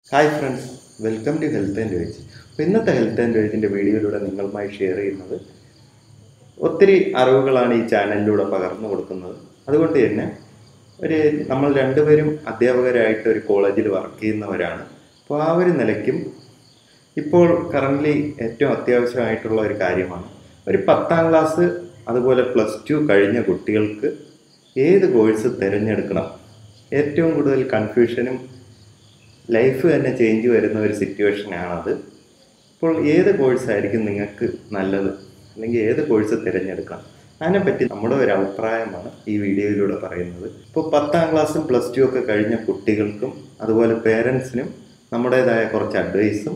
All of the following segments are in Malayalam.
Hi friends welcome to health and veg അപ്പോൾ ഇന്നത്തെ ഹെൽത്ത് ആൻഡ് വേജിൻ്റെ വീഡിയോയിലൂടെ നിങ്ങളുമായി ഷെയർ ചെയ്യുന്നത് ഒത്തിരി അറിവുകളാണ് ഈ ചാനലിലൂടെ പകർന്നു കൊടുക്കുന്നത് അതുകൊണ്ട് തന്നെ ഒരു നമ്മൾ രണ്ടുപേരും അധ്യാപകരായിട്ട് ഒരു കോളേജിൽ വർക്ക് ചെയ്യുന്നവരാണ് അപ്പോൾ ആ ഒരു നിലയ്ക്കും ഇപ്പോൾ കറൻ്റ്ലി ഏറ്റവും അത്യാവശ്യമായിട്ടുള്ള ഒരു കാര്യമാണ് ഒരു പത്താം ക്ലാസ് അതുപോലെ പ്ലസ് ടു കഴിഞ്ഞ കുട്ടികൾക്ക് ഏത് കോഴ്സ് തിരഞ്ഞെടുക്കണം ഏറ്റവും കൂടുതൽ കൺഫ്യൂഷനും ലൈഫ് തന്നെ ചേഞ്ച് വരുന്ന ഒരു സിറ്റുവേഷനാണത് അപ്പോൾ ഏത് കോഴ്സായിരിക്കും നിങ്ങൾക്ക് നല്ലത് അല്ലെങ്കിൽ ഏത് കോഴ്സ് തിരഞ്ഞെടുക്കണം അതിനെപ്പറ്റി നമ്മുടെ ഒരു അഭിപ്രായമാണ് ഈ വീഡിയോയിലൂടെ പറയുന്നത് ഇപ്പോൾ പത്താം ക്ലാസ്സും പ്ലസ് ടു ഒക്കെ കഴിഞ്ഞ കുട്ടികൾക്കും അതുപോലെ പേരൻസിനും നമ്മുടേതായ കുറച്ച് അഡ്വൈസും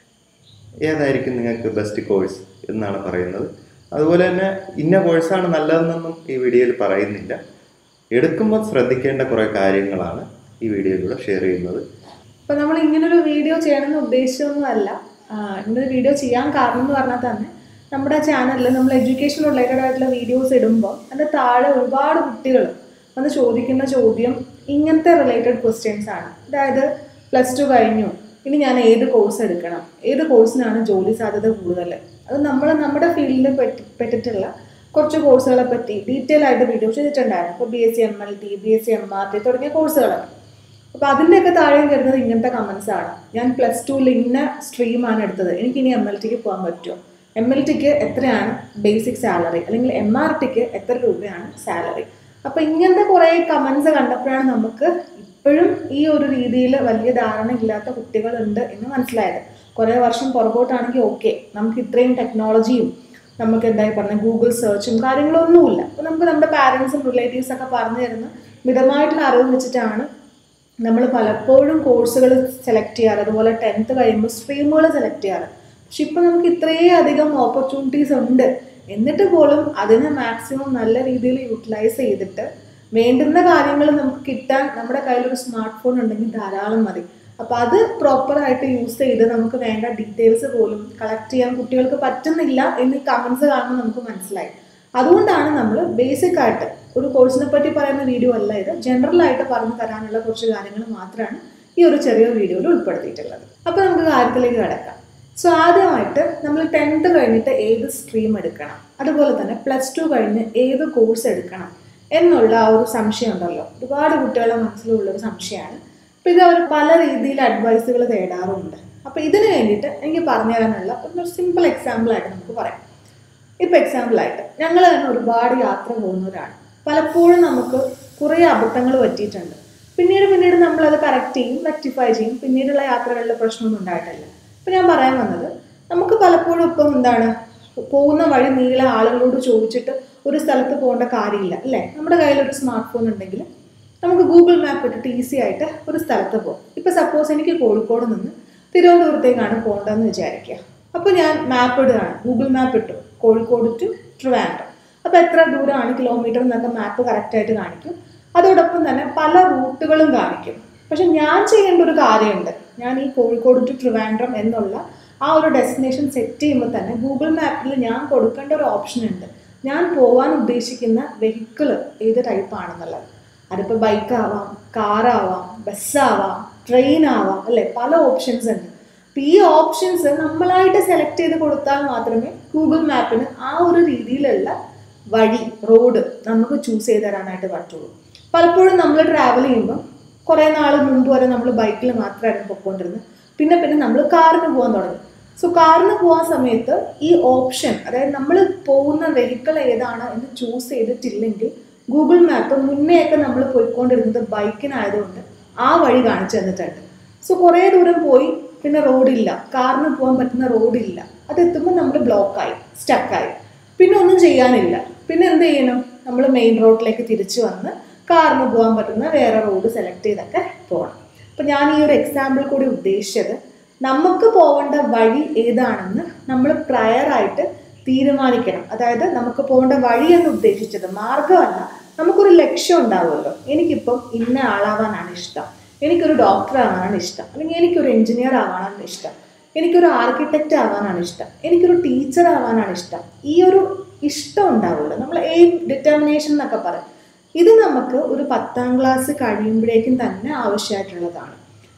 ഏതായിരിക്കും നിങ്ങൾക്ക് ബെസ്റ്റ് കോഴ്സ് എന്നാണ് പറയുന്നത് അതുപോലെ തന്നെ ഇന്ന കോഴ്സാണ് നല്ലതെന്നൊന്നും ഈ വീഡിയോയിൽ പറയുന്നില്ല എടുക്കുമ്പോൾ ശ്രദ്ധിക്കേണ്ട കുറേ കാര്യങ്ങളാണ് ഈ വീഡിയോയിലൂടെ ഷെയർ ചെയ്യുന്നത് അപ്പൊ നമ്മൾ ഇങ്ങനൊരു വീഡിയോ ചെയ്യണമെന്ന് ഉദ്ദേശിച്ചൊന്നുമല്ല ആഹ് ഇങ്ങനൊരു വീഡിയോ ചെയ്യാൻ കാരണം എന്ന് പറഞ്ഞാൽ തന്നെ നമ്മുടെ ചാനലിൽ നമ്മൾ എഡ്യൂക്കേഷൻ റിലേറ്റഡ് ആയിട്ടുള്ള വീഡിയോസ് ഇടുമ്പോൾ അതിൻ്റെ താഴെ ഒരുപാട് കുട്ടികൾ വന്ന് ചോദിക്കുന്ന ചോദ്യം ഇങ്ങനത്തെ റിലേറ്റഡ് ക്വസ്റ്റ്യൻസ് ആണ് അതായത് പ്ലസ് ടു കഴിഞ്ഞു ഇനി ഞാൻ ഏത് കോഴ്സ് എടുക്കണം ഏത് കോഴ്സിനാണ് ജോലി സാധ്യത കൂടുതൽ അത് നമ്മൾ നമ്മുടെ ഫീൽഡിൽ പെട്ടി പെട്ടിട്ടുള്ള കുറച്ച് കോഴ്സുകളെ പറ്റി ഡീറ്റെയിൽ ആയിട്ട് വീഡിയോ ചെയ്തിട്ടുണ്ടായിരുന്നു ഇപ്പോൾ B S C M L T B S C M R T തുടങ്ങിയ കോഴ്സുകളൊക്കെ അപ്പോൾ അതിൻ്റെയൊക്കെ താഴെ വരുന്നത് ഇങ്ങനത്തെ കമൻസ് ആണ് ഞാൻ പ്ലസ് ടുവിൽ ഇന്ന സ്ട്രീമാണ് എടുത്തത് എനിക്ക് ഇനി എം എൽ ടിക്ക് പോകാൻ പറ്റുമോ എം എൽ ടിക്ക് എത്രയാണ് ബേസിക് സാലറി അല്ലെങ്കിൽ എം ആർ ടിക്ക് എത്ര രൂപയാണ് സാലറി അപ്പോൾ ഇങ്ങനത്തെ കുറേ കമൻസ് കണ്ടപ്പോഴാണ് നമുക്ക് ഇപ്പോഴും ഈ ഒരു രീതിയിൽ വലിയ ധാരണ ഇല്ലാത്ത കുട്ടികളുണ്ട് എന്ന് മനസ്സിലായത് കുറേ വർഷം പുറകോട്ടാണെങ്കിൽ ഓക്കെ നമുക്ക് ഇത്രയും ടെക്നോളജിയും നമുക്ക് എന്തായി പറഞ്ഞ ഗൂഗിൾ സെർച്ചും കാര്യങ്ങളൊന്നുമില്ല അപ്പോൾ നമുക്ക് നമ്മുടെ പാരൻസും റിലേറ്റീവ്സ് ഒക്കെ പറഞ്ഞു തരുന്ന മിതമായിട്ടുള്ള അറിവ് വെച്ചിട്ടാണ് നമ്മൾ പലപ്പോഴും കോഴ്സുകൾ സെലക്ട് ചെയ്യാറ് അതുപോലെ ടെൻത്ത് കഴിയുമ്പോൾ സ്ട്രീമുകൾ സെലക്ട് ചെയ്യാറ് പക്ഷെ ഇപ്പം നമുക്ക് ഇത്രയും അധികം ഓപ്പർച്യൂണിറ്റീസ് ഉണ്ട് എന്നിട്ട് പോലും അതിനെ മാക്സിമം നല്ല രീതിയിൽ യൂട്ടിലൈസ് ചെയ്തിട്ട് വേണ്ടുന്ന കാര്യങ്ങൾ നമുക്ക് കിട്ടാൻ നമ്മുടെ കയ്യിൽ ഒരു സ്മാർട്ട് ഫോൺ ഉണ്ടെങ്കിൽ ധാരാളം മതി അപ്പോൾ അത് പ്രോപ്പറായിട്ട് യൂസ് ചെയ്ത് നമുക്ക് വേണ്ട ഡീറ്റെയിൽസ് പോലും കളക്ട് ചെയ്യാൻ കുട്ടികൾക്ക് പറ്റുന്നില്ല എന്ന് ഈ കമൻസ് കാണുമ്പോൾ നമുക്ക് മനസ്സിലായി അതുകൊണ്ടാണ് നമ്മൾ ബേസിക് ആയിട്ട് ഒരു കോഴ്സിനെ പറ്റി പറയുന്ന വീഡിയോ അല്ല ഇത് ജനറൽ ആയിട്ട് പറഞ്ഞു തരാനുള്ള കുറച്ച് കാര്യങ്ങൾ മാത്രമാണ് ഈ ഒരു ചെറിയ വീഡിയോയിൽ ഉൾപ്പെടുത്തിയിട്ടുള്ളത് അപ്പോൾ നമുക്ക് കാര്യത്തിലേക്ക് കിടക്കാം സോ ആദ്യമായിട്ട് നമ്മൾ ടെൻത്ത് കഴിഞ്ഞിട്ട് ഏത് സ്ട്രീം എടുക്കണം അതുപോലെ തന്നെ പ്ലസ് ടു കഴിഞ്ഞ് ഏത് കോഴ്സ് എടുക്കണം എന്നുള്ള ആ ഒരു സംശയം ഉണ്ടല്ലോ ഒരുപാട് കുട്ടികളുടെ മനസ്സിലുള്ള ഒരു സംശയമാണ് അപ്പോൾ ഇത് അവർ പല രീതിയിൽ അഡ്വൈസുകൾ തേടാറുമുണ്ട് അപ്പോൾ ഇതിന് വേണ്ടിയിട്ട് എനിക്ക് പറഞ്ഞു തരാനുള്ള ഒരു സിമ്പിൾ എക്സാമ്പിൾ ആയിട്ട് നമുക്ക് പറയാം ഇപ്പം എക്സാമ്പിളായിട്ട് ഞങ്ങൾ തന്നെ ഒരുപാട് യാത്ര പോകുന്നവരാണ് പലപ്പോഴും നമുക്ക് കുറേ അബദ്ധങ്ങൾ പറ്റിയിട്ടുണ്ട് പിന്നീട് പിന്നീട് നമ്മളത് കറക്റ്റ് ചെയ്യും റെക്ടിഫൈ ചെയ്യും പിന്നീടുള്ള യാത്രകളിൽ പ്രശ്നമൊന്നും ഉണ്ടായിട്ടില്ല ഇപ്പം ഞാൻ പറയാൻ വന്നത് നമുക്ക് പലപ്പോഴും ഇപ്പം എന്താണ് പോകുന്ന വഴി നീളെ ആളുകളോട് ചോദിച്ചിട്ട് ഒരു സ്ഥലത്ത് പോകേണ്ട കാര്യമില്ല അല്ലേ നമ്മുടെ കയ്യിൽ ഒരു സ്മാർട്ട് ഫോൺ ഉണ്ടെങ്കിൽ നമുക്ക് ഗൂഗിൾ മാപ്പ് ഇട്ടിട്ട് ഈസി ആയിട്ട് ഒരു സ്ഥലത്ത് പോകും ഇപ്പം സപ്പോസ് എനിക്ക് കോഴിക്കോട് നിന്ന് തിരുവനന്തപുരത്തേക്കാണ് പോകേണ്ടതെന്ന് വിചാരിക്കുക അപ്പോൾ ഞാൻ മാപ്പ് ഇടുകയാണ് ഗൂഗിൾ മാപ്പ് ഇട്ടു കോഴിക്കോട് ടു ട്രിവാൻഡ്രം അപ്പോൾ എത്ര ദൂരമാണ് കിലോമീറ്റർ എന്നൊക്കെ മാപ്പ് കറക്റ്റായിട്ട് കാണിക്കും അതോടൊപ്പം തന്നെ പല റൂട്ടുകളും കാണിക്കും പക്ഷെ ഞാൻ ചെയ്യേണ്ട ഒരു കാര്യമുണ്ട് ഞാൻ ഈ കോഴിക്കോട് ടു ട്രിവാൻഡ്രം എന്നുള്ള ആ ഒരു ഡെസ്റ്റിനേഷൻ സെറ്റ് ചെയ്യുമ്പോൾ തന്നെ ഗൂഗിൾ മാപ്പിൽ ഞാൻ കൊടുക്കേണ്ട ഒരു ഓപ്ഷൻ ഉണ്ട് ഞാൻ പോകാൻ ഉദ്ദേശിക്കുന്ന വെഹിക്കിൾ ഏത് ടൈപ്പ് ആണെന്നുള്ളത് അതിപ്പോൾ ബൈക്കാവാം കാറാവാം ബസ്സാവാം ട്രെയിൻ ആവാം അല്ലേ പല ഓപ്ഷൻസ് ഉണ്ട് അപ്പം ഈ ഓപ്ഷൻസ് നമ്മളായിട്ട് സെലക്ട് ചെയ്ത് കൊടുത്താൽ മാത്രമേ ഗൂഗിൾ മാപ്പിന് ആ ഒരു രീതിയിലുള്ള വഴി റോഡ് നമുക്ക് ചൂസ് ചെയ്ത് തരാനായിട്ട് പറ്റുള്ളൂ പലപ്പോഴും നമ്മൾ ട്രാവൽ ചെയ്യുമ്പോൾ കുറേ നാൾ മുമ്പ് വരെ നമ്മൾ ബൈക്കിൽ മാത്രമായിരുന്നു പൊയ്ക്കൊണ്ടിരുന്നത് പിന്നെ പിന്നെ നമ്മൾ കാറിന് പോകാൻ തുടങ്ങി സോ കാറിന് പോകാൻ സമയത്ത് ഈ ഓപ്ഷൻ അതായത് നമ്മൾ പോകുന്ന വെഹിക്കിൾ ഏതാണ് എന്ന് ചൂസ് ചെയ്തിട്ടില്ലെങ്കിൽ ഗൂഗിൾ മാപ്പ് മുന്നേയൊക്കെ നമ്മൾ പോയിക്കൊണ്ടിരുന്നത് ബൈക്കിനായതുകൊണ്ട് ആ വഴി കാണിച്ചു തന്നിട്ടുണ്ട് സോ കുറേ ദൂരം പോയി പിന്നെ റോഡില്ല കാറിന് പോകാൻ പറ്റുന്ന റോഡില്ല അതെത്തുമ്പോൾ നമ്മൾ ബ്ലോക്കായി സ്റ്റക്കായി പിന്നെ ഒന്നും ചെയ്യാനില്ല പിന്നെ എന്ത് ചെയ്യണം നമ്മൾ മെയിൻ റോഡിലേക്ക് തിരിച്ചു വന്ന് കാറിന് പോകാൻ പറ്റുന്ന വേറെ റോഡ് സെലക്ട് ചെയ്തൊക്കെ പോകണം അപ്പം ഞാൻ ഈ ഒരു എക്സാമ്പിൾ കൂടി ഉദ്ദേശിച്ചത് നമുക്ക് പോകേണ്ട വഴി ഏതാണെന്ന് നമ്മൾ പ്രയറായിട്ട് തീരുമാനിക്കണം അതായത് നമുക്ക് പോകേണ്ട വഴി എന്ന് ഉദ്ദേശിച്ചത് മാർഗമല്ല നമുക്കൊരു ലക്ഷ്യം ഉണ്ടാവുമല്ലോ എനിക്കിപ്പം ഇന്ന ആളാവാനാണ് ഇഷ്ടം എനിക്കൊരു ഡോക്ടർ ആവാനാണ് ഇഷ്ടം അല്ലെങ്കിൽ എനിക്കൊരു എഞ്ചിനീയർ ആവാനാണ് ഇഷ്ടം എനിക്കൊരു ആർക്കിടെക്റ്റ് ആവാനാണ് ഇഷ്ടം എനിക്കൊരു ടീച്ചർ ആവാനാണ് ഇഷ്ടം ഈ ഒരു ഇഷ്ടം ഉണ്ടാവുമല്ലോ നമ്മൾ എയിം ഡിറ്റർമിനേഷൻ എന്നൊക്കെ പറയും ഇത് നമുക്ക് ഒരു പത്താം ക്ലാസ് കഴിയുമ്പോഴേക്കും തന്നെ ആവശ്യമായിട്ടുള്ളതാണ്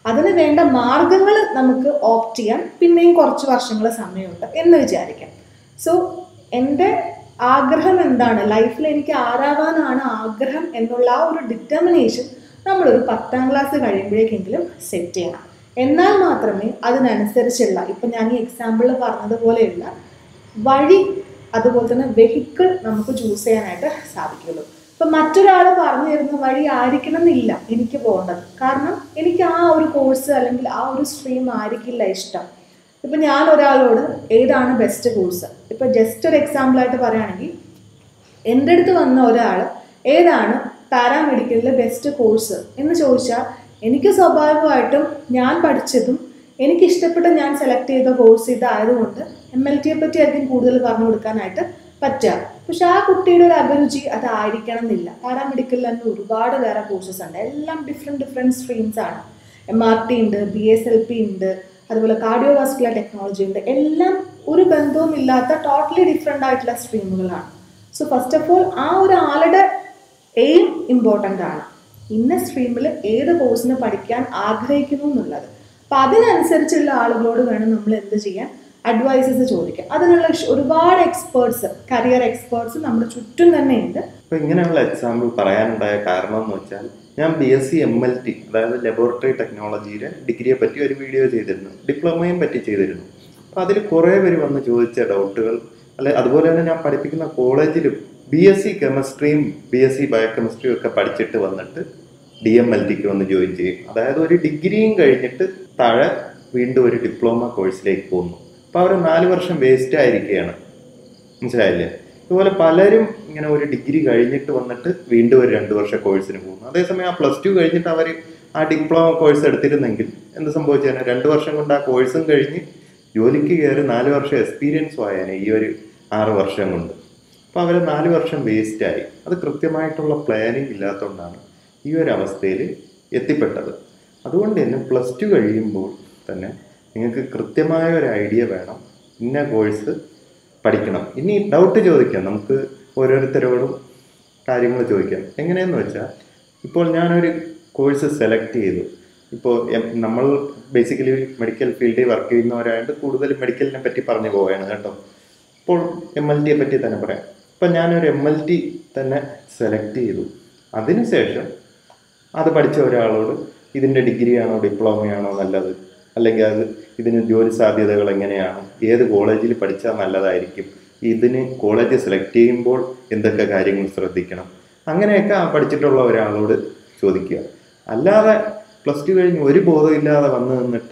അതിന് വേണ്ട മാർഗങ്ങൾ നമുക്ക് ഓപ്റ്റ് ചെയ്യാൻ പിന്നെയും കുറച്ച് വർഷങ്ങൾ സമയമുണ്ട് എന്ന് വിചാരിക്കാം സോ എൻ്റെ ആഗ്രഹം എന്താണ് ലൈഫിൽ എനിക്ക് ആരാവാനാണ് ആഗ്രഹം എന്നുള്ള ആ ഒരു ഡിറ്റർമിനേഷൻ നമ്മളൊരു പത്താം ക്ലാസ് കഴിയുമ്പോഴേക്കെങ്കിലും സെറ്റ് ചെയ്യണം എന്നാൽ മാത്രമേ അതിനനുസരിച്ചുള്ള ഇപ്പം ഞാൻ ഈ എക്സാമ്പിളിൽ പറഞ്ഞതുപോലെയുള്ള വഴി അതുപോലെ തന്നെ വെഹിക്കിൾ നമുക്ക് ചൂസ് ചെയ്യാനായിട്ട് സാധിക്കുള്ളൂ ഇപ്പം മറ്റൊരാൾ പറഞ്ഞു തരുന്ന വഴി ആയിരിക്കണം എന്നില്ല എനിക്ക് പോകേണ്ടത് കാരണം എനിക്ക് ആ ഒരു കോഴ്സ് അല്ലെങ്കിൽ ആ ഒരു സ്ട്രീം ആയിരിക്കില്ല ഇഷ്ടം ഇപ്പം ഞാൻ ഒരാളോട് ഏതാണ് ബെസ്റ്റ് കോഴ്സ് ഇപ്പം ജസ്റ്റ് ഒരു എക്സാമ്പിളായിട്ട് പറയുകയാണെങ്കിൽ എൻ്റെ അടുത്ത് വന്ന ഒരാൾ ഏതാണ് പാരാമെഡിക്കലിലെ ബെസ്റ്റ് കോഴ്സ് എന്ന് ചോദിച്ചാൽ എനിക്ക് സ്വാഭാവികമായിട്ടും ഞാൻ പഠിച്ചതും എനിക്ക് ഇഷ്ടപ്പെട്ട ഞാൻ സെലക്ട് ചെയ്ത കോഴ്സ് ഇതായതുകൊണ്ട് എം എൽ ടിയെ പറ്റി ആയിരിക്കും കൂടുതൽ പറഞ്ഞു കൊടുക്കാനായിട്ട് പറ്റുക പക്ഷെ ആ കുട്ടിയുടെ ഒരു അഭിരുചി അതായിരിക്കണം എന്നില്ല പാരാമെഡിക്കലിൽ തന്നെ ഒരുപാട് വേറെ കോഴ്സസ് ഉണ്ട് എല്ലാം ഡിഫറെൻറ്റ് ഡിഫറെൻറ്റ് സ്ട്രീംസ് ആണ് എം ആർ ടി ഉണ്ട് ബി എസ് എൽ പി ഉണ്ട് അതുപോലെ കാർഡിയോവാസ്കുലർ ടെക്നോളജി ഉണ്ട് എല്ലാം ഒരു ബന്ധവും ഇല്ലാത്ത ടോട്ടലി ഡിഫറെൻ്റ് ആയിട്ടുള്ള സ്ട്രീമുകളാണ് സോ ഫസ്റ്റ് ഓഫ് ഓൾ ആ ഒരു ആളുടെ എയിം ഇമ്പോർട്ടൻ്റ് ആണ് ഇന്ന സ്ട്രീമിൽ ഏത് കോഴ്സിന് പഠിക്കാൻ ആഗ്രഹിക്കുന്നു എന്നുള്ളത് അപ്പം അതിനനുസരിച്ചുള്ള ആളുകളോട് വേണം നമ്മൾ എന്ത് ചെയ്യാൻ അഡ്വൈസസ് ചോദിക്കാൻ അതിനുള്ള ഇഷ്- ഒരുപാട് എക്സ്പേർട്സ് കരിയർ എക്സ്പേർട്സ് നമ്മുടെ ചുറ്റും തന്നെ ഉണ്ട് അപ്പൊ ഇങ്ങനെയുള്ള എക്സാമ്പിൾ പറയാനുണ്ടായ കാരണം എന്ന് വെച്ചാൽ ഞാൻ B S C M L T അതായത് ലബോറട്ടറി ടെക്നോളജിയുടെ ഡിഗ്രിയെ പറ്റി ഒരു വീഡിയോ ചെയ്തിരുന്നു ഡിപ്ലോമയും പറ്റി ചെയ്തിരുന്നു അപ്പോൾ അതിൽ കുറേ പേര് വന്ന് ചോദിച്ച ഡൗട്ടുകൾ അല്ലെ അതുപോലെ തന്നെ ഞാൻ പഠിപ്പിക്കുന്ന കോളേജിലും ബി എസ് സി കെമിസ്ട്രിയും ബി എസ് സി ബയോകെമിസ്ട്രിയും ഒക്കെ പഠിച്ചിട്ട് വന്നിട്ട് ഡി എം എൽ ടിക്ക് വന്ന് ജോയിൻ ചെയ്യും അതായത് ഒരു ഡിഗ്രിയും കഴിഞ്ഞിട്ട് താഴെ വീണ്ടും ഒരു ഡിപ്ലോമ കോഴ്സിലേക്ക് പോകുന്നു അപ്പോൾ അവർ നാല് വർഷം വേസ്റ്റ് ആയിരിക്കുകയാണ് മനസ്സിലായില്ലേ ഇതുപോലെ പലരും ഇങ്ങനെ ഒരു ഡിഗ്രി കഴിഞ്ഞിട്ട് വന്നിട്ട് വീണ്ടും ഒരു രണ്ട് വർഷ കോഴ്സിന് പോകുന്നു അതേസമയം ആ പ്ലസ് ടു കഴിഞ്ഞിട്ട് അവർ ആ ഡിപ്ലോമ കോഴ്സ് എടുത്തിരുന്നെങ്കിൽ എന്ത് സംഭവിച്ചേനെ രണ്ട് വർഷം കൊണ്ട് ആ കോഴ്സും കഴിഞ്ഞ് ജോലിക്ക് കയറി നാല് വർഷം എക്സ്പീരിയൻസും ആയേനെ ഈ ഒരു ആറ് വർഷം കൊണ്ട് അപ്പോൾ അവർ നാല് വർഷം വേസ്റ്റായി അത് കൃത്യമായിട്ടുള്ള പ്ലാനിങ് ഇല്ലാത്തതുകൊണ്ടാണ് ഈ ഒരു അവസ്ഥയിൽ എത്തിപ്പെട്ടത് അതുകൊണ്ട് തന്നെ പ്ലസ് ടു കഴിയുമ്പോൾ തന്നെ നിങ്ങൾക്ക് കൃത്യമായ ഒരു ഐഡിയ വേണം ഇന്ന കോഴ്സ് പഠിക്കണം ഇനി ഡൗട്ട് ചോദിക്കാം നമുക്ക് ഓരോരുത്തരോടും കാര്യങ്ങൾ ചോദിക്കാം എങ്ങനെയെന്ന് വെച്ചാൽ ഇപ്പോൾ ഞാനൊരു കോഴ്സ് സെലക്ട് ചെയ്തു ഇപ്പോൾ എം- നമ്മൾ ബേസിക്കലി മെഡിക്കൽ ഫീൽഡിൽ വർക്ക് ചെയ്യുന്നവരായതുകൊണ്ട് കൂടുതൽ മെഡിക്കലിനെ പറ്റി പറഞ്ഞു പോവുകയാണ് കേട്ടോ ഇപ്പോൾ എം എൽ ടിയെ പറ്റി തന്നെ പറയാം ഇപ്പം ഞാനൊരു എം എൽ ടി തന്നെ സെലക്ട് ചെയ്തു അതിനുശേഷം അത് പഠിച്ച ഒരാളോട് ഇതിൻ്റെ ഡിഗ്രിയാണോ ഡിപ്ലോമയാണോ നല്ലത് അല്ലെങ്കിൽ അത് ഇതിന് ജോലി സാധ്യതകൾ എങ്ങനെയാണ് ഏത് കോളേജിൽ പഠിച്ചാൽ നല്ലതായിരിക്കും ഇതിന് കോളേജ് സെലക്ട് ചെയ്യുമ്പോൾ എന്തൊക്കെ കാര്യങ്ങൾ ശ്രദ്ധിക്കണം അങ്ങനെയൊക്കെ ആ പഠിച്ചിട്ടുള്ള ഒരാളോട് ചോദിക്കുക അല്ലാതെ പ്ലസ് ടു കഴിഞ്ഞ് ഒരു ബോധമില്ലാതെ വന്ന് നിന്നിട്ട്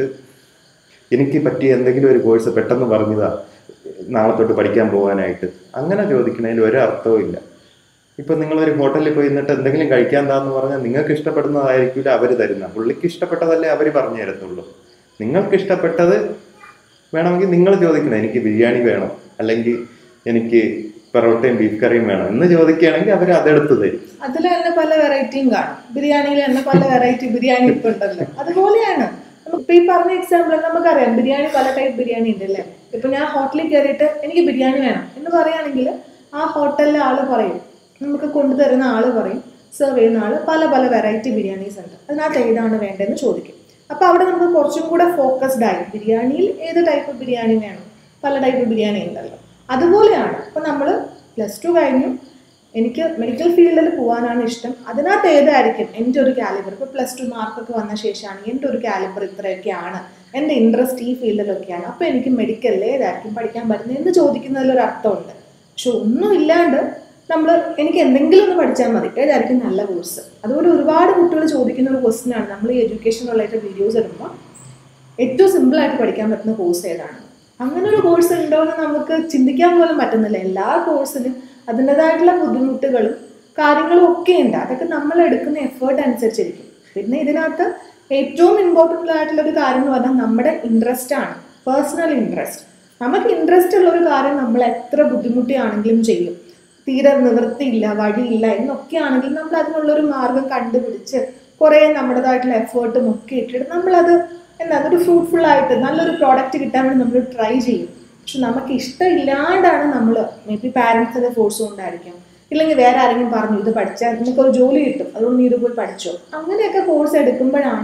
എനിക്ക് പറ്റിയ എന്തെങ്കിലും ഒരു കോഴ്സ് പെട്ടെന്ന് പറഞ്ഞതാ നാളെ തൊട്ട് പഠിക്കാൻ പോകാനായിട്ട് അങ്ങനെ ചോദിക്കുന്നതിൽ ഒരു അർത്ഥവും ഇല്ല ഇപ്പൊ നിങ്ങളൊരു ഹോട്ടലിൽ പോയി നിന്നിട്ട് എന്തെങ്കിലും കഴിക്കാൻ താന്ന് പറഞ്ഞാൽ നിങ്ങൾക്ക് ഇഷ്ടപ്പെടുന്നതായിരിക്കില്ല അവർ തരുന്ന പുള്ളിക്ക് ഇഷ്ടപ്പെട്ടതല്ലേ അവർ പറഞ്ഞു തരത്തുള്ളൂ നിങ്ങൾക്ക് ഇഷ്ടപ്പെട്ടത് വേണമെങ്കിൽ നിങ്ങൾ ചോദിക്കണം എനിക്ക് ബിരിയാണി വേണം അല്ലെങ്കിൽ എനിക്ക് പൊറോട്ടയും ബീഫ് കറിയും വേണം എന്ന് ചോദിക്കുകയാണെങ്കിൽ അവർ അതെടുത്ത് തരും അതിൽ തന്നെ പല വെറൈറ്റിയും കാണും ബിരിയാണിയിൽ തന്നെ പല വെറൈറ്റി ബിരിയാണി ഇപ്പൊ ഉണ്ടല്ലോ അതുപോലെയാണ് നമുക്ക് ഈ പറഞ്ഞ എക്സാമ്പിൾ നമുക്കറിയാം ബിരിയാണി പല ടൈപ്പ് ബിരിയാണി ഉണ്ട് അല്ലേ ഇപ്പൊ ഞാൻ ഹോട്ടലിൽ കയറിയിട്ട് എനിക്ക് ബിരിയാണി വേണം എന്ന് പറയുകയാണെങ്കിൽ ആ ഹോട്ടലിലെ ആള് പറയും നമുക്ക് കൊണ്ടുതരുന്ന ആള് പറയും സെർവ് ചെയ്യുന്ന ആള് പല പല വെറൈറ്റി ബിരിയാണീസ് ഉണ്ട് അതിനകത്ത് ഏതാണ് വേണ്ടതെന്ന് ചോദിക്കും അപ്പൊ അവിടെ നമുക്ക് കുറച്ചും കൂടെ ഫോക്കസ്ഡ് ആയി ബിരിയാണിയിൽ ഏത് ടൈപ്പ് ബിരിയാണി വേണം പല ടൈപ്പ് ബിരിയാണി ഉണ്ടല്ലോ അതുപോലെയാണ് ഇപ്പൊ നമ്മൾ പ്ലസ് ടു കഴിഞ്ഞു എനിക്ക് മെഡിക്കൽ ഫീൽഡിൽ പോകാനാണ് ഇഷ്ടം അതിനകത്ത് ഏതായിരിക്കും എൻ്റെ ഒരു കാലിബർ ഇപ്പോൾ പ്ലസ് ടു മാർക്കൊക്കെ വന്ന ശേഷമാണ് എൻ്റെ ഒരു കാലിബർ ഇത്രയൊക്കെയാണ് എൻ്റെ ഇൻട്രസ്റ്റ് ഈ ഫീൽഡിലൊക്കെയാണ് അപ്പോൾ എനിക്ക് മെഡിക്കലിൽ ഏതായിരിക്കും പഠിക്കാൻ പറ്റുന്നത് എന്ന് ചോദിക്കുന്നതിൽ ഒരു അർത്ഥമുണ്ട് പക്ഷെ ഒന്നും ഇല്ലാണ്ട് നമ്മൾ എനിക്ക് എന്തെങ്കിലും ഒന്ന് പഠിച്ചാൽ മതി ഏതായിരിക്കും നല്ല കോഴ്സ് അതുപോലെ ഒരുപാട് കുട്ടികൾ ചോദിക്കുന്ന ഒരു ക്വസ്റ്റ്യൻ ആണ് നമ്മൾ ഈ എഡ്യൂക്കേഷൻ റിലേറ്റഡ് വീഡിയോസ് ഇടുമ്പോൾ ഏറ്റവും സിമ്പിൾ ആയിട്ട് പഠിക്കാൻ പറ്റുന്ന കോഴ്സ് ഏതാണ് അങ്ങനെ ഒരു കോഴ്സ് ഉണ്ടോ എന്ന് നമുക്ക് ചിന്തിക്കാൻ പോലും പറ്റുന്നില്ല എല്ലാ കോഴ്സിനും അതിൻ്റെതായിട്ടുള്ള ബുദ്ധിമുട്ടുകളും കാര്യങ്ങളും ഒക്കെ ഉണ്ട് അതൊക്കെ നമ്മൾ എടുക്കുന്ന എഫേർട്ട് അനുസരിച്ചിരിക്കും പിന്നെ ഇതിനകത്ത് ഏറ്റവും ഇമ്പോർട്ടൻ്റ് ആയിട്ടുള്ള ഒരു കാര്യം എന്ന് പറഞ്ഞാൽ നമ്മുടെ ഇൻട്രസ്റ്റ് ആണ് പേഴ്സണൽ ഇൻട്രസ്റ്റ് നമുക്ക് ഇൻട്രസ്റ്റ് ഉള്ള ഒരു കാര്യം നമ്മൾ എത്ര ബുദ്ധിമുട്ടിയാണെങ്കിലും ചെയ്യും തീരെ നിവൃത്തിയില്ല വഴിയില്ല എന്നൊക്കെ ആണെങ്കിൽ നമ്മൾ അതിനുള്ളൊരു മാർഗം കണ്ടുപിടിച്ച് കുറേ നമ്മുടേതായിട്ടുള്ള എഫേർട്ടും ഒക്കെ ഇട്ടിട്ട് നമ്മളത് എന്താ അതൊരു ഫ്രൂട്ട്ഫുൾ ആയിട്ട് നല്ലൊരു പ്രോഡക്റ്റ് കിട്ടാൻ വേണ്ടി നമ്മൾ ട്രൈ ചെയ്യും പക്ഷെ നമുക്ക് ഇഷ്ടമില്ലാണ്ടാണ് നമ്മൾ മേ ബി പാരൻസിന്റെ ഫോഴ്സ് കൊണ്ടായിരിക്കാം ഇല്ലെങ്കിൽ വേറെ ആരെങ്കിലും പറഞ്ഞു ഇത് പഠിച്ചാൽ നിനക്കൊരു ജോലി കിട്ടും അതുകൊണ്ട് നീ ഇത് പോയി പഠിച്ചോ അങ്ങനെയൊക്കെ കോഴ്സ് എടുക്കുമ്പോഴാണ്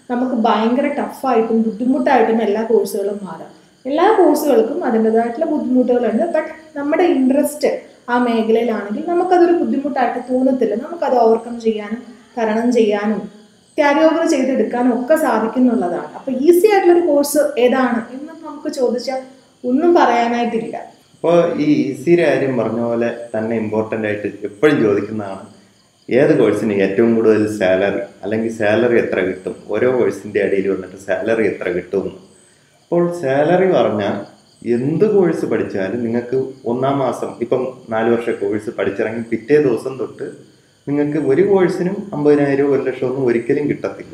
നമുക്ക് ഭയങ്കര ടഫായിട്ടും ബുദ്ധിമുട്ടായിട്ടും എല്ലാ കോഴ്സുകളും മാറാം എല്ലാ കോഴ്സുകൾക്കും അതിൻ്റെതായിട്ടുള്ള ബുദ്ധിമുട്ടുകളുണ്ട് ബട്ട് നമ്മുടെ ഇൻട്രസ്റ്റ് ആ മേഖലയിലാണെങ്കിൽ നമുക്കതൊരു ബുദ്ധിമുട്ടായിട്ട് തോന്നത്തില്ല നമുക്കത് ഓവർകം ചെയ്യാനും തരണം ചെയ്യാനും ക്യാരി ഓവർ ചെയ്തെടുക്കാനും ഒക്കെ സാധിക്കുന്നുള്ളതാണ് അപ്പോൾ ഈസി ആയിട്ടുള്ളൊരു കോഴ്സ് ഏതാണ് എന്ന് നമുക്ക് ചോദിച്ചാൽ ഒന്നും പറയാനായിട്ടില്ല അപ്പോൾ ഈ ഈസിയുടെ കാര്യം പറഞ്ഞ പോലെ തന്നെ ഇമ്പോർട്ടൻ്റ് ആയിട്ട് എപ്പോഴും ചോദിക്കുന്നതാണ് ഏത് കോഴ്സിന് ഏറ്റവും കൂടുതൽ സാലറി അല്ലെങ്കിൽ സാലറി എത്ര കിട്ടും ഓരോ കോഴ്സിൻ്റെ അടിയിൽ വന്നിട്ട് സാലറി എത്ര കിട്ടുമെന്ന് അപ്പോൾ സാലറി പറഞ്ഞാൽ എന്ത് കോഴ്സ് പഠിച്ചാലും നിങ്ങൾക്ക് ഒന്നാം മാസം ഇപ്പം നാല് വർഷ കോഴ്സ് പഠിച്ചിറങ്ങി പിറ്റേ ദിവസം തൊട്ട് നിങ്ങൾക്ക് ഒരു കോഴ്സിനും അമ്പതിനായിരം ഒരു ലക്ഷം ഒന്നും ഒരിക്കലും കിട്ടത്തില്ല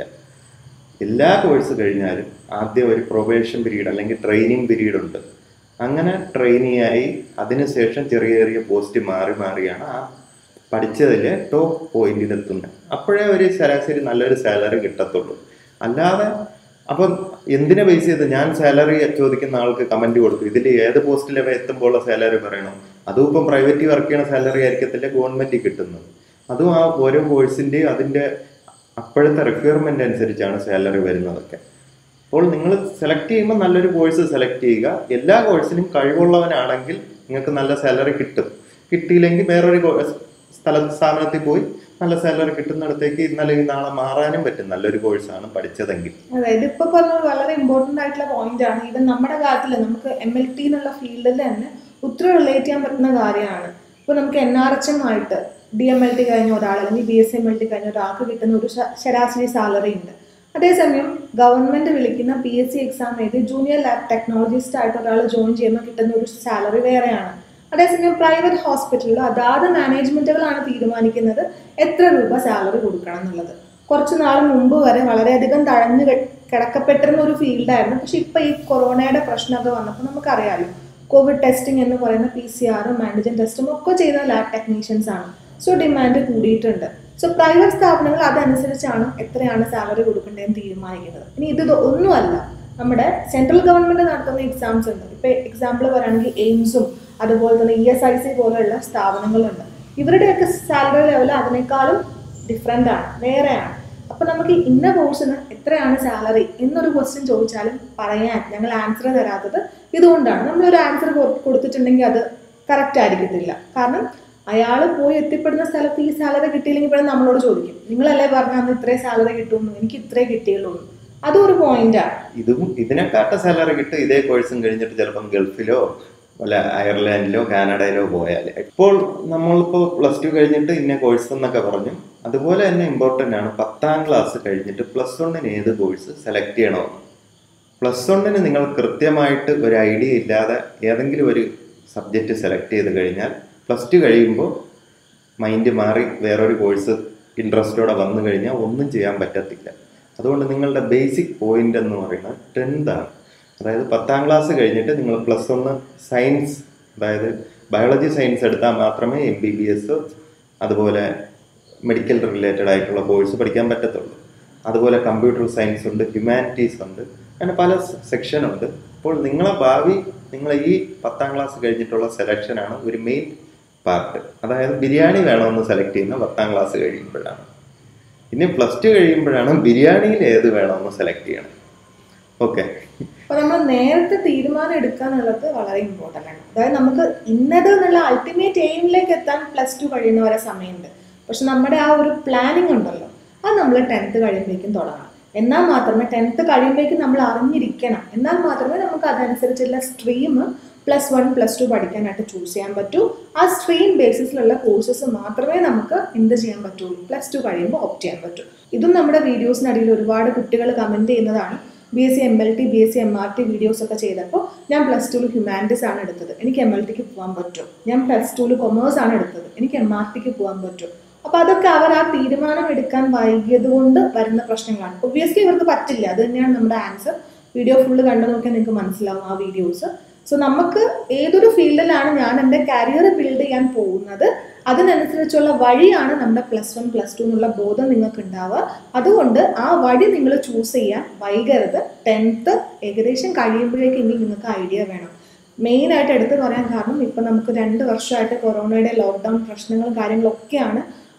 എല്ലാ കോഴ്സ് കഴിഞ്ഞാലും ആദ്യം ഒരു പ്രൊബേഷൻ പീരീഡ് അല്ലെങ്കിൽ ട്രെയിനിങ് പീരീഡ് ഉണ്ട് അങ്ങനെ ട്രെയിനിയായി അതിനുശേഷം ചെറിയ ചെറിയ പോസ്റ്റ് മാറി മാറിയാണ് ആ പഠിച്ചതിൽ ടോപ്പ് പോയിന്റിലെത്തുന്നത് അപ്പോഴേ ഒരു ശരാശരി നല്ലൊരു സാലറി കിട്ടത്തുള്ളൂ അല്ലാതെ അപ്പം എന്തിനെ ബേസ് ചെയ്ത് ഞാൻ സാലറി ചോദിക്കുന്ന ആൾക്ക് കമന്റ് കൊടുത്തു ഇതിൽ ഏത് പോസ്റ്റിലെ എത്തുമ്പോൾ സാലറി പറയണം അതും ഇപ്പം പ്രൈവറ്റ് വർക്ക് ചെയ്യണ സാലറി ആയിരിക്കത്തില്ല ഗവൺമെന്റ് കിട്ടുന്നത് അതും ആ ഓരോ കോഴ്സിന്റെയും അതിന്റെ അപ്പോഴത്തെ റിക്വയർമെന്റ് അനുസരിച്ചാണ് സാലറി വരുന്നതൊക്കെ അപ്പോൾ നിങ്ങൾ സെലക്ട് ചെയ്യുമ്പോൾ നല്ലൊരു കോഴ്സ് സെലക്ട് ചെയ്യുക എല്ലാ കോഴ്സിനും കഴിവുള്ളവനാണെങ്കിൽ നിങ്ങൾക്ക് നല്ല സാലറി കിട്ടും കിട്ടിയില്ലെങ്കിൽ വേറൊരു കോ- സ്ഥല സ്ഥാപനത്തിൽ പോയി നല്ല സാലറി കിട്ടുന്നിടത്തേക്ക് ഇന്നലെ ഈ നാളെ മാറാനും പറ്റും നല്ലൊരു കോഴ്സാണ് പഠിച്ചതെങ്കിൽ അതായത് ഇപ്പൊ പറഞ്ഞത് വളരെ ഇമ്പോർട്ടന്റ് ആയിട്ടുള്ള പോയിന്റ് ആണ് ഈവൻ നമ്മുടെ കാര്യത്തിൽ നമുക്ക് എം എൽ ടി എന്നുള്ള ഫീൽഡിൽ തന്നെ ഒത്തിരി റിലേറ്റ് ചെയ്യാൻ പറ്റുന്ന കാര്യമാണ് ഇപ്പൊ നമുക്ക് എൻ ആർ എച്ച് എം ആയിട്ട് ഡി എം എൽ ടി കഴിഞ്ഞ ഒരാൾ അല്ലെങ്കിൽ B S M L T കഴിഞ്ഞ ഒരാൾക്ക് കിട്ടുന്ന ഒരു ശ- ശരാശരി സാലറി ഉണ്ട് അതേസമയം ഗവൺമെന്റ് വിളിക്കുന്ന പി എസ് സി എക്സാം എഴുതി ജൂനിയർ ലാബ് ടെക്നോളജിസ്റ്റ് ആയിട്ട് ഒരാൾ ജോയിൻ ചെയ്യുമ്പോൾ കിട്ടുന്ന ഒരു സാലറി വേറെയാണ് അതേസമയം പ്രൈവറ്റ് ഹോസ്പിറ്റലിൽ അതാത് മാനേജ്മെന്റുകളാണ് തീരുമാനിക്കുന്നത് എത്ര രൂപ സാലറി കൊടുക്കണം എന്നുള്ളത് കുറച്ച് നാൾ മുമ്പ് വരെ വളരെയധികം തഴഞ്ഞു കെ- കിടക്കപ്പെട്ടിരുന്ന ഒരു ഫീൽഡായിരുന്നു പക്ഷെ ഇപ്പൊ ഈ കൊറോണയുടെ പ്രശ്നമൊക്കെ വന്നപ്പോൾ നമുക്കറിയാലോ കോവിഡ് ടെസ്റ്റിംഗ് എന്ന് പറയുന്ന പി സി ആറും ആന്റിജൻ ടെസ്റ്റും ഒക്കെ ചെയ്യുന്ന ലാബ് ടെക്നീഷ്യൻസ് ആണ് സോ ഡിമാൻഡ് കൂടിയിട്ടുണ്ട് സോ പ്രൈവറ്റ് സ്ഥാപനങ്ങൾ അതനുസരിച്ചാണ് എത്രയാണ് സാലറി കൊടുക്കേണ്ടതെന്ന് തീരുമാനിക്കുന്നത് ഇനി ഇത് ദോ- ഒന്നുമല്ല നമ്മുടെ സെൻട്രൽ ഗവൺമെന്റ് നടത്തുന്ന എക്സാംസ് ഉണ്ട് ഇപ്പൊ എക്സാമ്പിൾ പറയുകയാണെങ്കിൽ എയിംസും അതുപോലെ തന്നെ ഇ എസ് ഐ സി പോലെയുള്ള സ്ഥാപനങ്ങളുണ്ട് ഇവരുടെയൊക്കെ സാലറി ലെവൽ അതിനേക്കാളും ഡിഫറെൻ്റ് ആണ് വേറെയാണ് അപ്പൊ നമുക്ക് ഇന്ന കോഴ്സിന് എത്രയാണ് സാലറി എന്നൊരു ക്വസ്റ്റ്യൻ ചോദിച്ചാലും പറയാൻ ഞങ്ങൾ ആൻസർ തരാത്തത് ഇതുകൊണ്ടാണ് നമ്മളൊരു ആൻസർ കൊടുത്തിട്ടുണ്ടെങ്കിൽ അത് കറക്റ്റ് ആയിരിക്കത്തില്ല കാരണം അയാൾ പോയി എത്തിപ്പെടുന്ന സ്ഥലത്ത് ഈ സാലറി കിട്ടിയില്ലെങ്കിൽ ഇവിടെ നമ്മളോട് ചോദിക്കും നിങ്ങളല്ലേ പറഞ്ഞ അന്ന് ഇത്രേ സാലറി കിട്ടുമെന്ന് എനിക്ക് ഇത്രേ കിട്ടിയുള്ളൂ എന്ന്. അതും ഒരു പോയിന്റാണ് ഇതും ഇതിനെക്കാട്ട സാലറി കിട്ടും ഇതേ കോഴ്സും കഴിഞ്ഞിട്ട് ചിലപ്പം ഗൾഫിലോ വല്ല അയർലാൻഡിലോ കാനഡയിലോ പോയാൽ ഇപ്പോൾ നമ്മളിപ്പോൾ പ്ലസ് ടു കഴിഞ്ഞിട്ട് ഇന്ന കോഴ്സ് എന്നൊക്കെ പറഞ്ഞു അതുപോലെ തന്നെ ഇമ്പോർട്ടൻ്റ് ആണ് പത്താം ക്ലാസ് കഴിഞ്ഞിട്ട് പ്ലസ് വണ്ണിന് ഏത് കോഴ്സ് സെലക്ട് ചെയ്യണമെന്ന് പ്ലസ് വണ്ണിന് നിങ്ങൾ കൃത്യമായിട്ട് ഒരു ഐഡിയ ഇല്ലാതെ ഏതെങ്കിലും ഒരു സബ്ജക്റ്റ് സെലക്ട് ചെയ്ത് കഴിഞ്ഞാൽ പ്ലസ് ടു കഴിയുമ്പോൾ മൈൻഡ് മാറി വേറൊരു കോഴ്സ് ഇൻട്രസ്റ്റോടെ വന്നു കഴിഞ്ഞാൽ ഒന്നും ചെയ്യാൻ പറ്റത്തില്ല അതുകൊണ്ട് നിങ്ങളുടെ ബേസിക് പോയിന്റ് എന്ന് പറയുന്നത് ടെൻത്ത് ആണ് അതായത് പത്താം ക്ലാസ് കഴിഞ്ഞിട്ട് നിങ്ങൾ പ്ലസ് വണ്ണ് സയൻസ് അതായത് ബയോളജി സയൻസ് എടുത്താൽ മാത്രമേ എം ബി ബി എസ് അതുപോലെ മെഡിക്കൽ റിലേറ്റഡ് ആയിട്ടുള്ള കോഴ്സ് പഠിക്കാൻ പറ്റത്തുള്ളൂ അതുപോലെ കമ്പ്യൂട്ടർ സയൻസ് ഉണ്ട് ഹ്യൂമാനിറ്റീസ് ഉണ്ട് അങ്ങനെ പല സെക്ഷൻ ഉണ്ട് അപ്പോൾ നിങ്ങളെ ഭാവി നിങ്ങൾ ഈ പത്താം ക്ലാസ് കഴിഞ്ഞിട്ടുള്ള സെലക്ഷനാണ് ഒരു മെയിൻ പാർട്ട് അതായത് ബിരിയാണി വേണമെന്ന് സെലക്ട് ചെയ്യുന്ന പത്താം ക്ലാസ് കഴിയുമ്പോഴാണ് ഇനി പ്ലസ് ടു കഴിയുമ്പോഴാണ് ബിരിയാണിയിൽ ഏത് വേണമെന്ന് സെലക്ട് ചെയ്യണം ഓക്കെ അപ്പൊ നമ്മൾ നേരത്തെ തീരുമാനം എടുക്കുക എന്നുള്ളത് വളരെ ഇമ്പോർട്ടൻ്റ് ആണ് അതായത് നമുക്ക് ഇന്നത് എന്നുള്ള അൾട്ടിമേറ്റ് എയിമിലേക്ക് എത്താൻ പ്ലസ് ടു കഴിയുന്ന വരെ സമയമുണ്ട് പക്ഷെ നമ്മുടെ ആ ഒരു പ്ലാനിങ് ഉണ്ടല്ലോ അത് നമ്മൾ ടെൻത്ത് കഴിയുമ്പോഴേക്കും തുടങ്ങണം എന്നാൽ മാത്രമേ ടെൻത്ത് കഴിയുമ്പോഴേക്കും നമ്മൾ അറിഞ്ഞിരിക്കണം എന്നാൽ മാത്രമേ നമുക്ക് അതനുസരിച്ചുള്ള stream plus one plus two പഠിക്കാനായിട്ട് ചൂസ് ചെയ്യാൻ പറ്റൂ ആ സ്ട്രീം ബേസിസിലുള്ള കോഴ്സസ് മാത്രമേ നമുക്ക് എന്ത് ചെയ്യാൻ പറ്റുള്ളൂ പ്ലസ് ടു കഴിയുമ്പോൾ ഓപ്റ്റ് ചെയ്യാൻ പറ്റൂ ഇതും നമ്മുടെ വീഡിയോസിനടിയിൽ ഒരുപാട് കുട്ടികൾ കമൻറ്റ് ചെയ്യുന്നതാണ് B S C M L T B S C M R T videos ഒക്കെ ചെയ്തപ്പോൾ ഞാൻ പ്ലസ് ടുവിൽ ഹ്യൂമാനിറ്റീസ് ആണ് എടുത്തത് എനിക്ക് എം എൽ ടിക്ക് പോകാൻ പറ്റും ഞാൻ പ്ലസ് ടുവിൽ കൊമേഴ്സ് ആണ് എടുത്തത് എനിക്ക് എം ആർ ടിക്ക് പോകാൻ പറ്റും അപ്പോൾ അതൊക്കെ അവർ ആ തീരുമാനം എടുക്കാൻ വൈകിയത് കൊണ്ട് വരുന്ന പ്രശ്നങ്ങളാണ് ഒബ്വിയസ്ലി ഇവർക്ക് പറ്റില്ല അത് തന്നെയാണ് നമ്മുടെ ആൻസർ വീഡിയോ ഫുള്ള് കണ്ടു നോക്കിയാൽ നിങ്ങൾക്ക് മനസ്സിലാവും ആ വീഡിയോസ് സോ നമുക്ക് ഏതൊരു ഫീൽഡിലാണ് ഞാൻ എൻ്റെ കരിയർ ബിൽഡ് ചെയ്യാൻ പോകുന്നത് അതിനനുസരിച്ചുള്ള വഴിയാണ് നമ്മുടെ പ്ലസ് വൺ പ്ലസ് ടു എന്നുള്ള ബോധം നിങ്ങൾക്ക് ഉണ്ടാവുക അതുകൊണ്ട് ആ വഴി നിങ്ങൾ ചൂസ് ചെയ്യാൻ വൈകരുത് ടെൻത്ത് ഏകദേശം കഴിയുമ്പോഴേക്കും ഇനി നിങ്ങൾക്ക് ഐഡിയ വേണം മെയിനായിട്ട് എടുത്തു പറയാൻ കാരണം ഇപ്പം നമുക്ക് രണ്ട് വർഷമായിട്ട് കൊറോണയുടെ ലോക്ക്ഡൗൺ പ്രശ്നങ്ങളും കാര്യങ്ങളൊക്കെയാണ്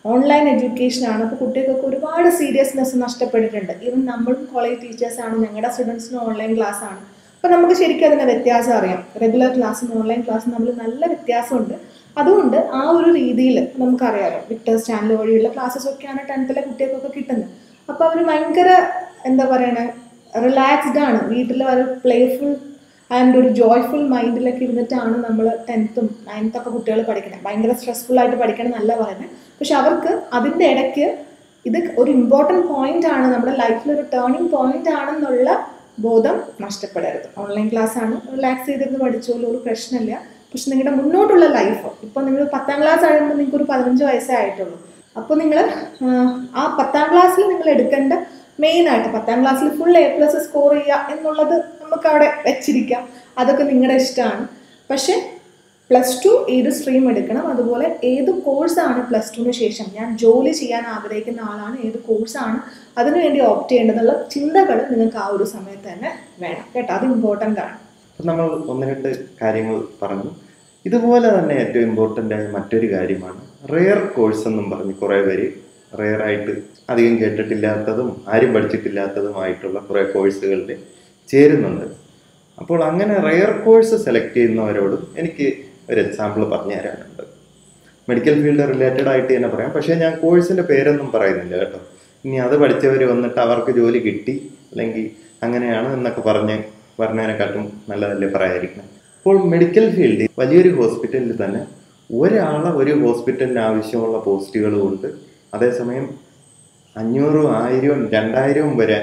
ഓൺലൈൻ എഡ്യൂക്കേഷനാണ് അപ്പോൾ കുട്ടികൾക്കൊക്കെ ഒരുപാട് സീരിയസ്നെസ് നഷ്ടപ്പെട്ടിട്ടുണ്ട് ഈവൻ നമ്മളും കോളേജ് ടീച്ചേഴ്സാണ് ഞങ്ങളുടെ സ്റ്റുഡൻസിനും ഓൺലൈൻ ക്ലാസ് ആണ് അപ്പോൾ നമുക്ക് ശരിക്കും അതിൻ്റെ വ്യത്യാസം അറിയാം റെഗുലർ ക്ലാസ്സും ഓൺലൈൻ ക്ലാസ്സും തമ്മിൽ നല്ല വ്യത്യാസമുണ്ട് അതുകൊണ്ട് ആ ഒരു രീതിയിൽ നമുക്കറിയാലോ വിക്ടേഴ്സ് ചാനൽ വഴിയുള്ള ക്ലാസ്സസ് ഒക്കെയാണ് ടെൻത്തിലെ കുട്ടികൾക്കൊക്കെ കിട്ടുന്നത് അപ്പോൾ അവർ ഭയങ്കര എന്താ പറയണേ റിലാക്സ്ഡ് ആണ് വീട്ടിൽ ഒരു പ്ലേഫുൾ ആൻഡ് ഒരു ജോയ്ഫുൾ മൈൻഡിലൊക്കെ ഇരുന്നിട്ടാണ് നമ്മൾ ടെൻത്തും നയൻത്തൊക്കെ കുട്ടികൾ പഠിക്കുന്നത് ഭയങ്കര സ്ട്രെസ്ഫുൾ ആയിട്ട് പഠിക്കണം എന്നല്ല പറയുന്നത് പക്ഷെ അവർക്ക് അതിൻ്റെ ഇടയ്ക്ക് ഇത് ഒരു ഇമ്പോർട്ടൻറ്റ് പോയിന്റ് ആണ് നമ്മുടെ ലൈഫിൽ ഒരു ടേണിംഗ് പോയിന്റ് ആണെന്നുള്ള ബോധം നഷ്ടപ്പെടരുത് ഓൺലൈൻ ക്ലാസ് ആണ് റിലാക്സ് ചെയ്തിരുന്ന് പഠിച്ചോളൂ ഒരു പ്രശ്നമില്ല പക്ഷെ നിങ്ങളുടെ മുന്നോട്ടുള്ള ലൈഫ് ഇപ്പോൾ നിങ്ങൾ പത്താം ക്ലാസ് ആയതുകൊണ്ട് നിങ്ങൾക്ക് ഒരു പതിനഞ്ച് വയസ്സേ ആയിട്ടുള്ളൂ അപ്പോൾ നിങ്ങൾ ആ പത്താം ക്ലാസ്സിൽ നിങ്ങൾ എടുക്കേണ്ട മെയിൻ ആയിട്ട് പത്താം ക്ലാസ്സിൽ ഫുൾ എ പ്ലസ് സ്കോർ ചെയ്യുക എന്നുള്ളത് നമുക്ക് അവിടെ വെച്ചിരിക്കാം അതൊക്കെ നിങ്ങളുടെ ഇഷ്ടമാണ് പക്ഷേ പ്ലസ് ടു ഏത് സ്ട്രീം എടുക്കണം അതുപോലെ ഏത് കോഴ്സാണ് പ്ലസ് ടുവിന് ശേഷം ഞാൻ ജോലി ചെയ്യാൻ ആഗ്രഹിക്കുന്ന ആളാണ് ഏത് കോഴ്സാണ് അതിനുവേണ്ടി ഓപ്റ്റ് ചെയ്യേണ്ടതെന്നുള്ള ചിന്തകൾ നിങ്ങൾക്ക് ആ ഒരു സമയത്ത് തന്നെ വേണം കേട്ടോ അത് ഇമ്പോർട്ടൻ്റ് ആണ് അപ്പം നമ്മൾ ഒന്ന് രണ്ട് കാര്യങ്ങൾ പറഞ്ഞു ഇതുപോലെ തന്നെ ഏറ്റവും ഇമ്പോർട്ടൻ്റ് ആയ മറ്റൊരു കാര്യമാണ് റെയർ കോഴ്സ് എന്നും പറഞ്ഞ് കുറേ പേര് റെയർ ആയിട്ട് അധികം കേട്ടിട്ടില്ലാത്തതും ആരും പഠിച്ചിട്ടില്ലാത്തതുമായിട്ടുള്ള കുറേ കോഴ്സുകളിൽ ചേരുന്നുണ്ട് അപ്പോൾ അങ്ങനെ റെയർ കോഴ്സ് സെലക്ട് ചെയ്യുന്നവരോടും എനിക്ക് ഒരു എക്സാമ്പിൾ പറഞ്ഞു തരാനുണ്ട് മെഡിക്കൽ ഫീൽഡ് റിലേറ്റഡ് ആയിട്ട് തന്നെ പറയാം പക്ഷേ ഞാൻ കോഴ്സിൻ്റെ പേരൊന്നും പറയുന്നില്ല കേട്ടോ ഇനി അത് പഠിച്ചവർ വന്നിട്ട് അവർക്ക് ജോലി കിട്ടി അല്ലെങ്കിൽ അങ്ങനെയാണ് എന്നൊക്കെ പറഞ്ഞ് പറഞ്ഞതിനെക്കാട്ടും നല്ലതല്ലേ പറയാതിരിക്കണം അപ്പോൾ മെഡിക്കൽ ഫീൽഡിൽ വലിയൊരു ഹോസ്പിറ്റലിൽ തന്നെ ഒരാളെ ഒരു ഹോസ്പിറ്റലിന് ആവശ്യമുള്ള പോസ്റ്റുകളും ഉണ്ട് അതേസമയം അഞ്ഞൂറും ആയിരവും രണ്ടായിരവും വരെ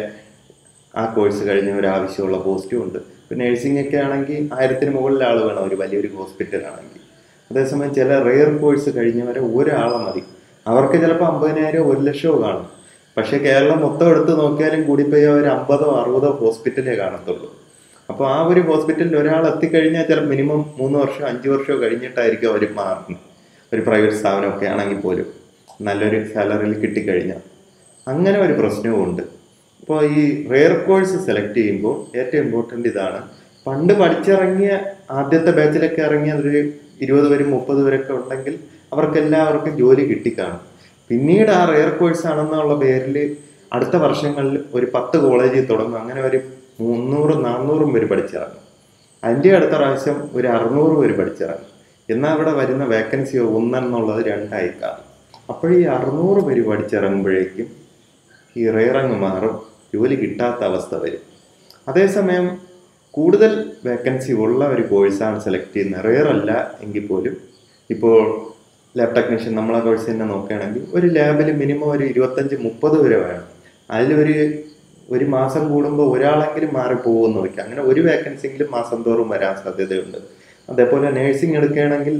ആ കോഴ്സ് കഴിഞ്ഞവർ ആവശ്യമുള്ള പോസ്റ്റും ഉണ്ട് ഇപ്പം നഴ്സിംഗ് ഒക്കെ ആണെങ്കിൽ ആയിരത്തിന് മുകളിൽ ആൾ വേണം ഒരു വലിയൊരു ഹോസ്പിറ്റലാണെങ്കിൽ അതേസമയം ചില റെയർ കോഴ്സ് കഴിഞ്ഞവരെ ഒരാളെ മതി അവർക്ക് ചിലപ്പോൾ അമ്പതിനായിരം ഒരു ലക്ഷമോ കാണും പക്ഷേ കേരളം മൊത്തം എടുത്ത് നോക്കിയാലും കൂടിപ്പോയി ഒരു അമ്പതോ അറുപതോ ഹോസ്പിറ്റലേ കാണത്തുള്ളൂ അപ്പോൾ ആ ഒരു ഹോസ്പിറ്റലിൽ ഒരാൾ എത്തിക്കഴിഞ്ഞാൽ ചില മിനിമം മൂന്ന് വർഷം അഞ്ച് വർഷമോ കഴിഞ്ഞിട്ടായിരിക്കും അവർ മാറുന്നത് ഒരു പ്രൈവറ്റ് സ്ഥാപനമൊക്കെ ആണെങ്കിൽ പോലും നല്ലൊരു സാലറിയിൽ കിട്ടിക്കഴിഞ്ഞാൽ അങ്ങനെ ഒരു പ്രശ്നവും ഉണ്ട് അപ്പോൾ ഈ റെയർ കോഴ്സ് സെലക്ട് ചെയ്യുമ്പോൾ ഏറ്റവും ഇമ്പോർട്ടൻ്റ് ഇതാണ് പണ്ട് പഠിച്ചിറങ്ങിയ ആദ്യത്തെ ബാച്ചിലൊക്കെ ഇറങ്ങിയ ഒരു ഇരുപത് വരും മുപ്പത് വരെയൊക്കെ ഉണ്ടെങ്കിൽ അവർക്കെല്ലാവർക്കും ജോലി കിട്ടിക്കാണും പിന്നീട് ആ റെയർ കോഴ്സ് ആണെന്നുള്ള പേരിൽ അടുത്ത വർഷങ്ങളിൽ ഒരു പത്ത് കോളേജിൽ തുടങ്ങും അങ്ങനെ ഒരു മുന്നൂറ് നാന്നൂറും പേര് പഠിച്ചിറങ്ങും അതിൻ്റെ അടുത്ത പ്രാവശ്യം ഒരു അറുന്നൂറ് പേര് പഠിച്ചിറങ്ങും എന്നാൽ അവിടെ വരുന്ന വേക്കൻസി ഒന്നെന്നുള്ളത് രണ്ടായി കാണും അപ്പോൾ ഈ അറുന്നൂറ് പേര് പഠിച്ചിറങ്ങുമ്പോഴേക്കും ഈ റെയറങ്ങ് മാറും ജോലി കിട്ടാത്ത അവസ്ഥ വരും അതേസമയം കൂടുതൽ വേക്കൻസി ഉള്ള ഒരു കോഴ്സാണ് സെലക്ട് ചെയ്യുന്നത് റെയർ അല്ല എങ്കിൽ പോലും ഇപ്പോൾ ലാബ് ടെക്നീഷ്യൻ നമ്മളെ കോഴ്സ് തന്നെ നോക്കുകയാണെങ്കിൽ ഒരു ലാബിൽ മിനിമം ഒരു ഇരുപത്തഞ്ച് മുപ്പത് വരെ വേണം അതിലൊരു ഒരു മാസം കൂടുമ്പോൾ ഒരാളെങ്കിലും മാറിപ്പോകുമെന്ന് വയ്ക്കാം അങ്ങനെ ഒരു വേക്കൻസിയെങ്കിലും മാസം തോറും വരാൻ സാധ്യതയുണ്ട് അതേപോലെ നേഴ്സിംഗ് എടുക്കുകയാണെങ്കിൽ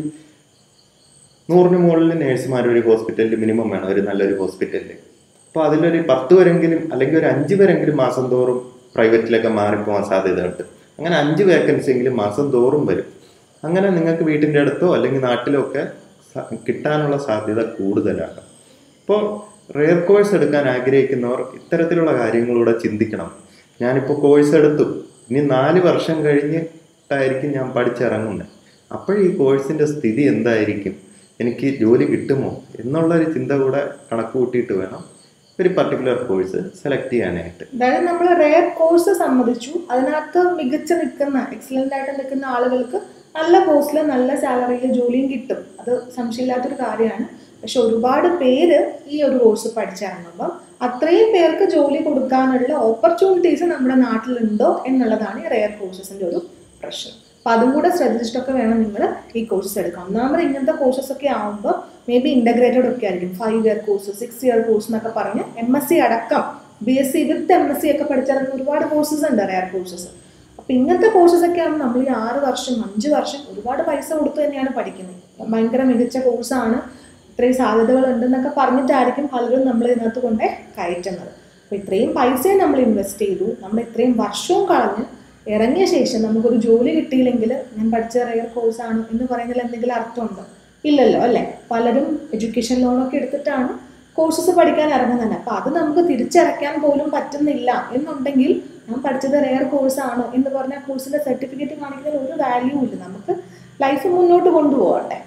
നൂറിന് മുകളിൽ നേഴ്സുമാർ ഒരു ഹോസ്പിറ്റലിൽ മിനിമം വേണം ഒരു നല്ലൊരു ഹോസ്പിറ്റലിൽ അപ്പോൾ അതിലൊരു പത്ത് വരെങ്കിലും അല്ലെങ്കിൽ ഒരു അഞ്ച് പേരെങ്കിലും മാസം തോറും പ്രൈവറ്റിലൊക്കെ മാറിപ്പോകാൻ സാധ്യതയുണ്ട് അങ്ങനെ അഞ്ച് വേക്കൻസി എങ്കിലും മാസം തോറും വരും അങ്ങനെ നിങ്ങൾക്ക് വീട്ടിൻ്റെ അടുത്തോ അല്ലെങ്കിൽ നാട്ടിലോ ഒക്കെ സ- കിട്ടാനുള്ള സാധ്യത കൂടുതലാണ് അപ്പോൾ റെയർ കോഴ്സ് എടുക്കാൻ ആഗ്രഹിക്കുന്നവർ ഇത്തരത്തിലുള്ള കാര്യങ്ങളൂടെ ചിന്തിക്കണം ഞാനിപ്പോൾ കോഴ്സ് എടുത്തു ഇനി നാല് വർഷം കഴിഞ്ഞിട്ടായിരിക്കും ഞാൻ പഠിച്ചിറങ്ങുന്നത് അപ്പോൾ ഈ കോഴ്സിൻ്റെ സ്ഥിതി എന്തായിരിക്കും എനിക്ക് ജോലി കിട്ടുമോ എന്നുള്ളൊരു ചിന്ത കൂടെ കണക്ക് കൂട്ടിയിട്ട് വേണം ഒരു പർട്ടിക്കുലർ കോഴ്സ് സെലക്ട് ചെയ്യാനായിട്ട് അതായത് നമ്മൾ റെയർ കോഴ്സ് സമ്മതിച്ചു അതിനകത്ത് മികച്ച നിൽക്കുന്ന എക്സലന്റ് ആയിട്ട് നിൽക്കുന്ന ആളുകൾക്ക് നല്ല പോസ്റ്റിൽ നല്ല സാലറിയിൽ ജോലിയും കിട്ടും അത് സംശയമില്ലാത്തൊരു കാര്യമാണ് പക്ഷെ ഒരുപാട് പേര് ഈ ഒരു കോഴ്സ് പഠിച്ചിറങ്ങുമ്പോൾ അത്രയും പേർക്ക് ജോലി കൊടുക്കാനുള്ള ഓപ്പർച്യൂണിറ്റീസ് നമ്മുടെ നാട്ടിലുണ്ടോ എന്നുള്ളതാണ് ഈ റെയർ കോഴ്സസിന്റെ ഒരു പ്രശ്നം അപ്പം അതും കൂടെ ശ്രദ്ധിച്ചിട്ടൊക്കെ വേണം നിങ്ങൾ ഈ കോഴ്സസ് എടുക്കാം ഒന്നാമത് ഇങ്ങനത്തെ കോഴ്സസ് ഒക്കെ ആകുമ്പോൾ മേ ബി ഇൻ്റഗ്രേറ്റഡ് ഒക്കെ ആയിരിക്കും five year course six year course എന്നൊക്കെ പറഞ്ഞ് എം എസ് സി അടക്കം B S C with M S C ഒക്കെ പഠിച്ചിറങ്ങുന്ന ഒരുപാട് കോഴ്സസ് ഉണ്ട് റെയർ കോഴ്സസ് അപ്പം ഇങ്ങനത്തെ കോഴ്സസ് ഒക്കെ ആകുമ്പോൾ നമ്മൾ ഈ ആറ് വർഷം അഞ്ച് വർഷം ഒരുപാട് പൈസ കൊടുത്ത് തന്നെയാണ് പഠിക്കുന്നത് ഭയങ്കര മികച്ച കോഴ്സാണ് ഇത്രയും സാധ്യതകൾ ഉണ്ടെന്നൊക്കെ പറഞ്ഞിട്ടായിരിക്കും പലരും നമ്മൾ ഇതിനകത്ത് കൊണ്ടേ കയറ്റുന്നത് അപ്പോൾ ഇത്രയും പൈസയും നമ്മൾ ഇൻവെസ്റ്റ് ചെയ്തു നമ്മൾ ഇത്രയും വർഷവും കളഞ്ഞ് ഇറങ്ങിയ ശേഷം നമുക്കൊരു ജോലി കിട്ടിയില്ലെങ്കിൽ ഞാൻ പഠിച്ച റെയർ കോഴ്സാണ് എന്ന് പറയുന്നതിൽ എന്തെങ്കിലും അർത്ഥമുണ്ടോ ഇല്ലല്ലോ അല്ലേ പലരും എഡ്യൂക്കേഷൻ ലോണൊക്കെ എടുത്തിട്ടാണ് കോഴ്സസ് പഠിക്കാൻ ഇറങ്ങുന്നത് അപ്പോൾ അത് നമുക്ക് തിരിച്ചടയ്ക്കാൻ പോലും പറ്റുന്നില്ല എന്നുണ്ടെങ്കിൽ ഞാൻ പഠിച്ചത് റെയർ കോഴ്സാണ് എന്ന് പറഞ്ഞാൽ കോഴ്സിൻ്റെ സർട്ടിഫിക്കറ്റ് കാണിക്കുന്നതിൽ ഒരു വാല്യൂ ഇല്ല നമുക്ക് ലൈഫ് മുന്നോട്ട് കൊണ്ടുപോകട്ടെ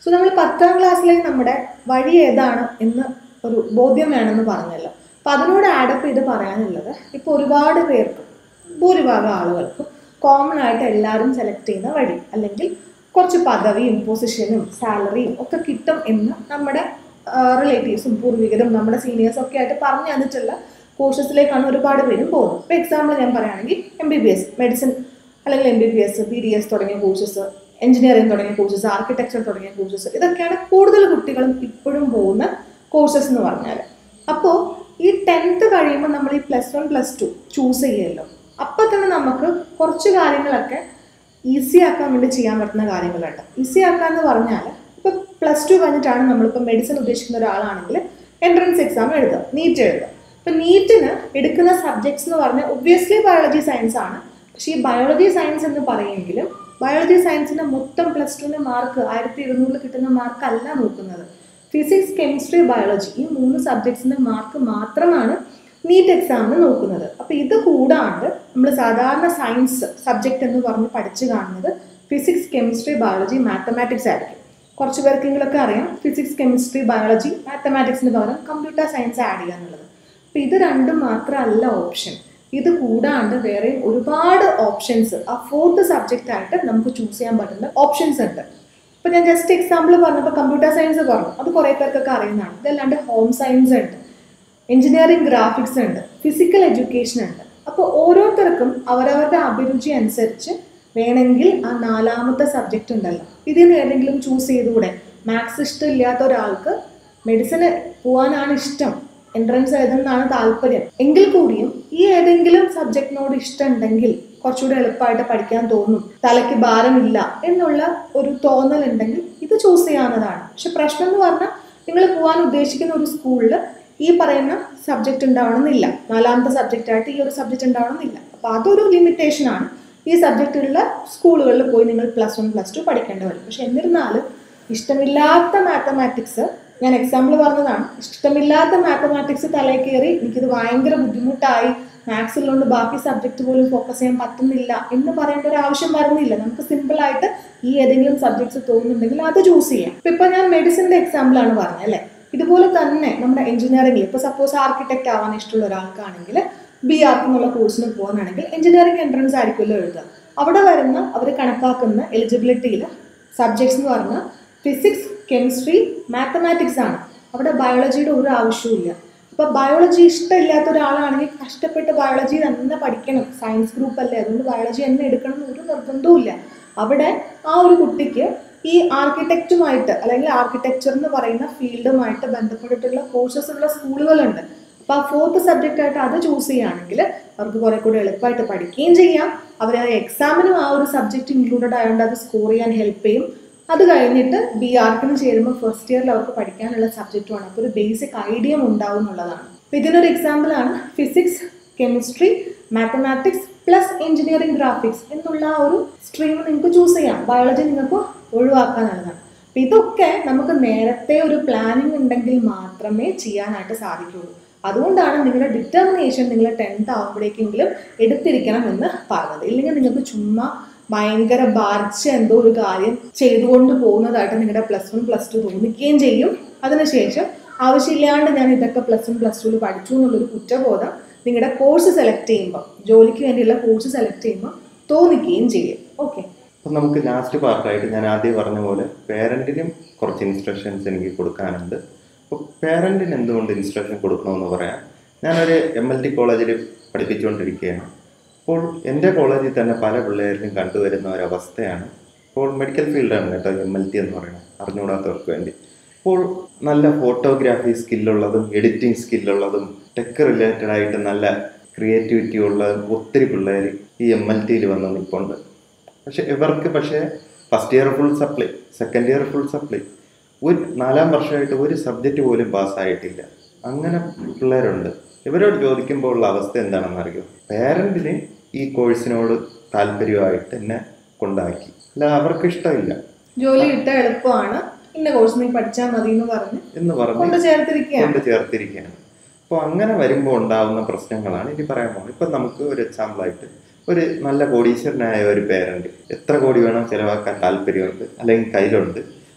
സോ നമ്മൾ പത്താം ക്ലാസ്സിലെ നമ്മുടെ വഴി ഏതാണ് എന്ന് ഒരു ബോധ്യം വേണമെന്ന് പറഞ്ഞല്ലോ അപ്പം അതിനോട് ആഡപ്പ് ചെയ്ത് പറയാനുള്ളത് ഇപ്പോൾ ഒരുപാട് പേർക്ക് ഭൂരിഭാഗം ആളുകൾക്കും കോമൺ ആയിട്ട് എല്ലാവരും സെലക്ട് ചെയ്യുന്ന വഴി അല്ലെങ്കിൽ കുറച്ച് പദവിയും പൊസിഷനും സാലറിയും ഒക്കെ കിട്ടും എന്ന് നമ്മുടെ റിലേറ്റീവ്സും പൂർവികരും നമ്മുടെ സീനിയേഴ്സും ഒക്കെ ആയിട്ട് പറഞ്ഞു തന്നിട്ടുള്ള കോഴ്സസിലേക്കാണ് ഒരുപാട് പേരും പോകുന്നത് ഇപ്പോൾ എക്സാമ്പിൾ ഞാൻ പറയുകയാണെങ്കിൽ M B B S medicine അല്ലെങ്കിൽ M B B S B D S തുടങ്ങിയ കോഴ്സസ് എഞ്ചിനീയറിംഗ് തുടങ്ങിയ കോഴ്സസ് ആർക്കിടെക്ചർ തുടങ്ങിയ കോഴ്സസ് ഇതൊക്കെയാണ് കൂടുതൽ കുട്ടികളും ഇപ്പോഴും പോകുന്ന കോഴ്സസ് എന്ന് പറഞ്ഞാൽ അപ്പോൾ ഈ ടെൻത്ത് കഴിയുമ്പോൾ നമ്മൾ ഈ plus one plus two choose ചെയ്യുമല്ലോ അപ്പോൾ തന്നെ നമുക്ക് കുറച്ച് കാര്യങ്ങളൊക്കെ ഈസി ആക്കാൻ വേണ്ടി ചെയ്യാൻ പറ്റുന്ന കാര്യങ്ങളുണ്ട് ഈസി ആക്കാന്ന് പറഞ്ഞാൽ ഇപ്പോൾ പ്ലസ് ടു കഴിഞ്ഞിട്ടാണ് നമ്മളിപ്പോൾ മെഡിസിൻ ഉദ്ദേശിക്കുന്ന ഒരാളാണെങ്കിൽ എൻട്രൻസ് എക്സാം എഴുതുക നീറ്റ് എഴുതുക ഇപ്പം നീറ്റിന് എടുക്കുന്ന സബ്ജക്ട്സ് എന്ന് പറഞ്ഞാൽ ഒബ്വിയസ്ലി ബയോളജി സയൻസ് ആണ് പക്ഷേ ഈ ബയോളജി സയൻസ് എന്ന് പറയുമെങ്കിലും ബയോളജി സയൻസിൻ്റെ മൊത്തം പ്ലസ് ടുവിൻ്റെ മാർക്ക് ആയിരത്തി ഇരുന്നൂറിൽ കിട്ടുന്ന മാർക്ക് അല്ല നോക്കുന്നത് ഫിസിക്സ് കെമിസ്ട്രി ബയോളജി ഈ മൂന്ന് സബ്ജക്ട്സിൻ്റെ മാർക്ക് മാത്രമാണ് നീറ്റ് എക്സാമിന് നോക്കുന്നത് അപ്പോൾ ഇത് കൂടാണ്ട് നമ്മൾ സാധാരണ സയൻസ് സബ്ജക്റ്റ് എന്ന് പറഞ്ഞ് പഠിച്ചു കാണുന്നത് ഫിസിക്സ് കെമിസ്ട്രി ബയോളജി മാത്തമാറ്റിക്സ് ആയിരിക്കും കുറച്ച് പേർക്കെങ്കിലൊക്കെ അറിയാം ഫിസിക്സ് കെമിസ്ട്രി ബയോളജി മാത്തമാറ്റിക്സിന് പകരം കമ്പ്യൂട്ടർ സയൻസ് ആഡ് ചെയ്യുക എന്നുള്ളത് അപ്പോൾ ഇത് രണ്ടും മാത്രമല്ല ഓപ്ഷൻ ഇത് കൂടാണ്ട് വേറെയും ഒരുപാട് ഓപ്ഷൻസ് ആ ഫോർത്ത് സബ്ജക്റ്റ് ആയിട്ട് നമുക്ക് ചൂസ് ചെയ്യാൻ പറ്റുന്ന ഓപ്ഷൻസ് ഉണ്ട് ഇപ്പൊ ഞാൻ ജസ്റ്റ് എക്സാമ്പിൾ പറഞ്ഞപ്പോൾ കമ്പ്യൂട്ടർ സയൻസ് പറഞ്ഞു അത് കുറേ പേർക്കൊക്കെ അറിയുന്നതാണ് ഇതല്ലാണ്ട് ഹോം സയൻസ് ഉണ്ട് എഞ്ചിനീയറിംഗ് ഗ്രാഫിക്സ് ഉണ്ട് ഫിസിക്കൽ എഡ്യൂക്കേഷൻ ഉണ്ട് അപ്പോൾ ഓരോരുത്തർക്കും അവരവരുടെ അഭിരുചി അനുസരിച്ച് വേണമെങ്കിൽ ആ നാലാമത്തെ സബ്ജക്റ്റ് ഉണ്ടല്ലോ ഇതിന് ഏതെങ്കിലും ചൂസ് ചെയ്തുകൂടെ മാത്സ് ഇഷ്ടമില്ലാത്ത ഒരാൾക്ക് മെഡിസിന് പോകാനാണ് ഇഷ്ടം എൻട്രൻസ് എഴുതുന്നതാണ് താല്പര്യം എങ്കിൽ കൂടിയും ഈ ഏതെങ്കിലും സബ്ജക്റ്റിനോട് ഇഷ്ടമുണ്ടെങ്കിൽ കുറച്ചുകൂടി എളുപ്പമായിട്ട് പഠിക്കാൻ തോന്നും തലയ്ക്ക് ഭാരമില്ല എന്നുള്ള ഒരു തോന്നൽ ഉണ്ടെങ്കിൽ ഇത് ചൂസ് ചെയ്യാവുന്നതാണ് പക്ഷെ പ്രശ്നം എന്ന് പറഞ്ഞാൽ നിങ്ങൾ പോകാൻ ഉദ്ദേശിക്കുന്ന ഒരു സ്കൂളിൽ ഈ പറയുന്ന സബ്ജക്റ്റ് ഉണ്ടാവണമെന്നില്ല നാലാമത്തെ സബ്ജക്റ്റ് ആയിട്ട് ഈ ഒരു സബ്ജക്റ്റ് ഉണ്ടാവണമെന്നില്ല അപ്പോൾ അതൊരു ലിമിറ്റേഷൻ ആണ് ഈ സബ്ജക്റ്റുള്ള സ്കൂളുകളിൽ പോയി നിങ്ങൾ പ്ലസ് വൺ പ്ലസ് ടു പഠിക്കേണ്ടി വരും പക്ഷെ എന്നിരുന്നാലും ഇഷ്ടമില്ലാത്ത മാത്തമാറ്റിക്സ് ഞാൻ എക്സാമ്പിൾ പറഞ്ഞതാണ് ഇഷ്ടമില്ലാത്ത മാത്തമാറ്റിക്സ് തലയിൽ കയറി എനിക്കിത് ഭയങ്കര ബുദ്ധിമുട്ടായി മാത്സ് ഉള്ളതുകൊണ്ട് ബാക്കി സബ്ജക്റ്റ് പോലും ഫോക്കസ് ചെയ്യാൻ പറ്റുന്നില്ല എന്ന് പറയേണ്ട ഒരു ആവശ്യം വരുന്നില്ല നമുക്ക് സിമ്പിൾ ആയിട്ട് ഈ ഏതെങ്കിലും സബ്ജക്ട്സ് തോന്നുന്നുണ്ടെങ്കിൽ അത് ചൂസ് ചെയ്യാം ഇപ്പൊ ഇപ്പൊ ഞാൻ മെഡിസിന്റെ എക്സാമ്പിൾ ആണ് പറഞ്ഞത് അല്ലേ ഇതുപോലെ തന്നെ നമ്മുടെ എഞ്ചിനീയറിംഗിൽ ഇപ്പൊ സപ്പോസ് ആർക്കിടെക്ട് ആവാൻ ഇഷ്ടമുള്ള ഒരാൾക്കാണെങ്കിൽ ബി ആർക്ക് എന്നുള്ള കോഴ്സിന് പോകാനാണെങ്കിൽ എഞ്ചിനീയറിംഗ് എൻട്രൻസ് ആയിരിക്കുമല്ലോ എഴുതുക അവിടെ വരുന്ന അവർ കണക്കാക്കുന്ന എലിജിബിലിറ്റിയിൽ സബ്ജക്ട്സ് എന്ന് പറഞ്ഞാൽ ഫിസിക്സ് കെമിസ്ട്രി മാത്തമാറ്റിക്സ് ആണ് അവിടെ ബയോളജിയുടെ ഒരു ആവശ്യവുമില്ല അപ്പോൾ ബയോളജി ഇഷ്ടമില്ലാത്ത ഒരാളാണെങ്കിൽ കഷ്ടപ്പെട്ട് ബയോളജി തന്നെ പഠിക്കണം സയൻസ് ഗ്രൂപ്പ് അല്ലേ അതുകൊണ്ട് ബയോളജി തന്നെ എടുക്കണം എന്ന് ഒരു നിർബന്ധവും ഇല്ല അവിടെ ആ ഒരു കുട്ടിക്ക് ഈ ആർക്കിടെക്റ്റുമായിട്ട് അല്ലെങ്കിൽ ആർക്കിടെക്ചർ എന്ന് പറയുന്ന ഫീൽഡുമായിട്ട് ബന്ധപ്പെട്ടിട്ടുള്ള കോഴ്സസ് ഉള്ള സ്കൂളുകളുണ്ട് അപ്പോൾ ആ ഫോർത്ത് സബ്ജക്റ്റ് ആയിട്ട് അത് ചൂസ് ചെയ്യുകയാണെങ്കിൽ അവർക്ക് കുറെ കൂടി എളുപ്പമായിട്ട് പഠിക്കുകയും ചെയ്യാം അവർ എക്സാമിനും ആ ഒരു സബ്ജക്റ്റ് ഇൻക്ലൂഡഡ് ആയതുകൊണ്ട് അത് സ്കോർ ചെയ്യാൻ ഹെൽപ്പ് ചെയ്യും അത് കഴിഞ്ഞിട്ട് ബി ആർക്കിന് ചേരുമ്പോൾ ഫസ്റ്റ് ഇയറിൽ അവർക്ക് പഠിക്കാനുള്ള സബ്ജക്റ്റുമാണ് അപ്പോൾ ഒരു ബേസിക് ഐഡിയ ഉണ്ടാവും എന്നുള്ളതാണ് അപ്പോൾ ഇതിനൊരു എക്സാമ്പിളാണ് physics chemistry mathematics plus engineering graphics എന്നുള്ള ആ ഒരു സ്ട്രീം നിങ്ങൾക്ക് ചൂസ് ചെയ്യാം ബയോളജി നിങ്ങൾക്ക് ഒഴിവാക്കാനുള്ളതാണ് അപ്പം ഇതൊക്കെ നമുക്ക് നേരത്തെ ഒരു പ്ലാനിങ് ഉണ്ടെങ്കിൽ മാത്രമേ ചെയ്യാനായിട്ട് സാധിക്കുകയുള്ളൂ അതുകൊണ്ടാണ് നിങ്ങളുടെ ഡിറ്റർമിനേഷൻ നിങ്ങൾ ടെൻത്ത് ആകുമ്പോഴേക്കെങ്കിലും എടുത്തിരിക്കണം എന്ന് പറഞ്ഞത് ഇല്ലെങ്കിൽ നിങ്ങൾക്ക് ചുമ്മാ ഭയങ്കര ബാധിച്ച എന്തോ ഒരു കാര്യം ചെയ്തുകൊണ്ട് പോകുന്നതായിട്ട് നിങ്ങളുടെ പ്ലസ് വൺ പ്ലസ് ടു തോന്നിക്കുകയും ചെയ്യും അതിനുശേഷം ആവശ്യമില്ലാണ്ട് ഞാൻ ഇതൊക്കെ പ്ലസ് വൺ പ്ലസ് ടുവിൽ പഠിച്ചു എന്നുള്ളൊരു കുറ്റബോധം നിങ്ങളുടെ കോഴ്സ് സെലക്ട് ചെയ്യുമ്പോൾ ജോലിക്ക് വേണ്ടിയുള്ള കോഴ്സ് സെലക്ട് ചെയ്യുമ്പോൾ തോന്നിക്കുകയും ചെയ്യും ഓക്കെ അപ്പം നമുക്ക് ലാസ്റ്റ് പാർട്ടായിട്ട് ഞാൻ ആദ്യം പറഞ്ഞ പോലെ പേരൻറ്റിനും കുറച്ച് ഇൻസ്ട്രക്ഷൻസ് എനിക്ക് കൊടുക്കാനുണ്ട് അപ്പോൾ പേരൻറ്റിന് എന്തുകൊണ്ട് ഇൻസ്ട്രക്ഷൻ കൊടുക്കണമെന്ന് പറയാം ഞാനൊരു എം എൽ ടി കോളേജിൽ പഠിപ്പിച്ചുകൊണ്ടിരിക്കുകയാണ് അപ്പോൾ എൻ്റെ കോളേജിൽ തന്നെ പല പിള്ളേരിലും കണ്ടുവരുന്ന ഒരവസ്ഥയാണ് ഇപ്പോൾ മെഡിക്കൽ ഫീൽഡാണ് കേട്ടോ എം എൽ ടി എന്ന് പറയുന്നത് അറിഞ്ഞുകൂടാത്തവർക്ക് വേണ്ടി അപ്പോൾ നല്ല ഫോട്ടോഗ്രാഫി സ്കില്ലുള്ളതും എഡിറ്റിംഗ് സ്കില്ലുള്ളതും ടെക് റിലേറ്റഡ് ആയിട്ട് നല്ല ക്രിയേറ്റിവിറ്റി ഉള്ള ഒത്തിരി പിള്ളേർ ഈ എം എൽ ടിയിൽ വന്ന് നിൽപ്പുണ്ട് പക്ഷെ ഇവർക്ക് പക്ഷേ first year full supply second year full supply ഒരു നാലാം വർഷമായിട്ട് ഒരു സബ്ജക്റ്റ് പോലും പാസ്സായിട്ടില്ല അങ്ങനെ പിള്ളേരുണ്ട് ഇവരോട് ചോദിക്കുമ്പോൾ ഉള്ള അവസ്ഥ എന്താണെന്ന് അറിയോ പേരൻറ്റിന് ഈ കോഴ്സിനോട് താല്പര്യമായിട്ട് എന്നെ കൊണ്ടാക്കി അല്ല അവർക്ക് ഇഷ്ടമില്ല ജോലി കിട്ട എളുപ്പമാണ് ഇന്ന കോഴ്സ് നീ പഠിച്ചാൽ മതി എന്ന് പറഞ്ഞ് എന്ന് പറഞ്ഞ് കൊണ്ട് ചേർത്തിരിക്കുകയാണ് കൊണ്ട് ചേർത്തിരിക്കുകയാണ് അപ്പോൾ അങ്ങനെ വരുമ്പോൾ ഉണ്ടാവുന്ന പ്രശ്നങ്ങളാണ് ഇനി പറയാൻ പോകുന്നത് ഇപ്പം നമുക്ക് ഒരു എക്സാമ്പിളായിട്ട് ഒരു നല്ല കോടീശ്വരനായ ഒരു പേരൻറ്റ് എത്ര കോടി വേണം ചിലവാക്കാൻ താല്പര്യമുണ്ട് അല്ലെങ്കിൽ കയ്യിലുണ്ട്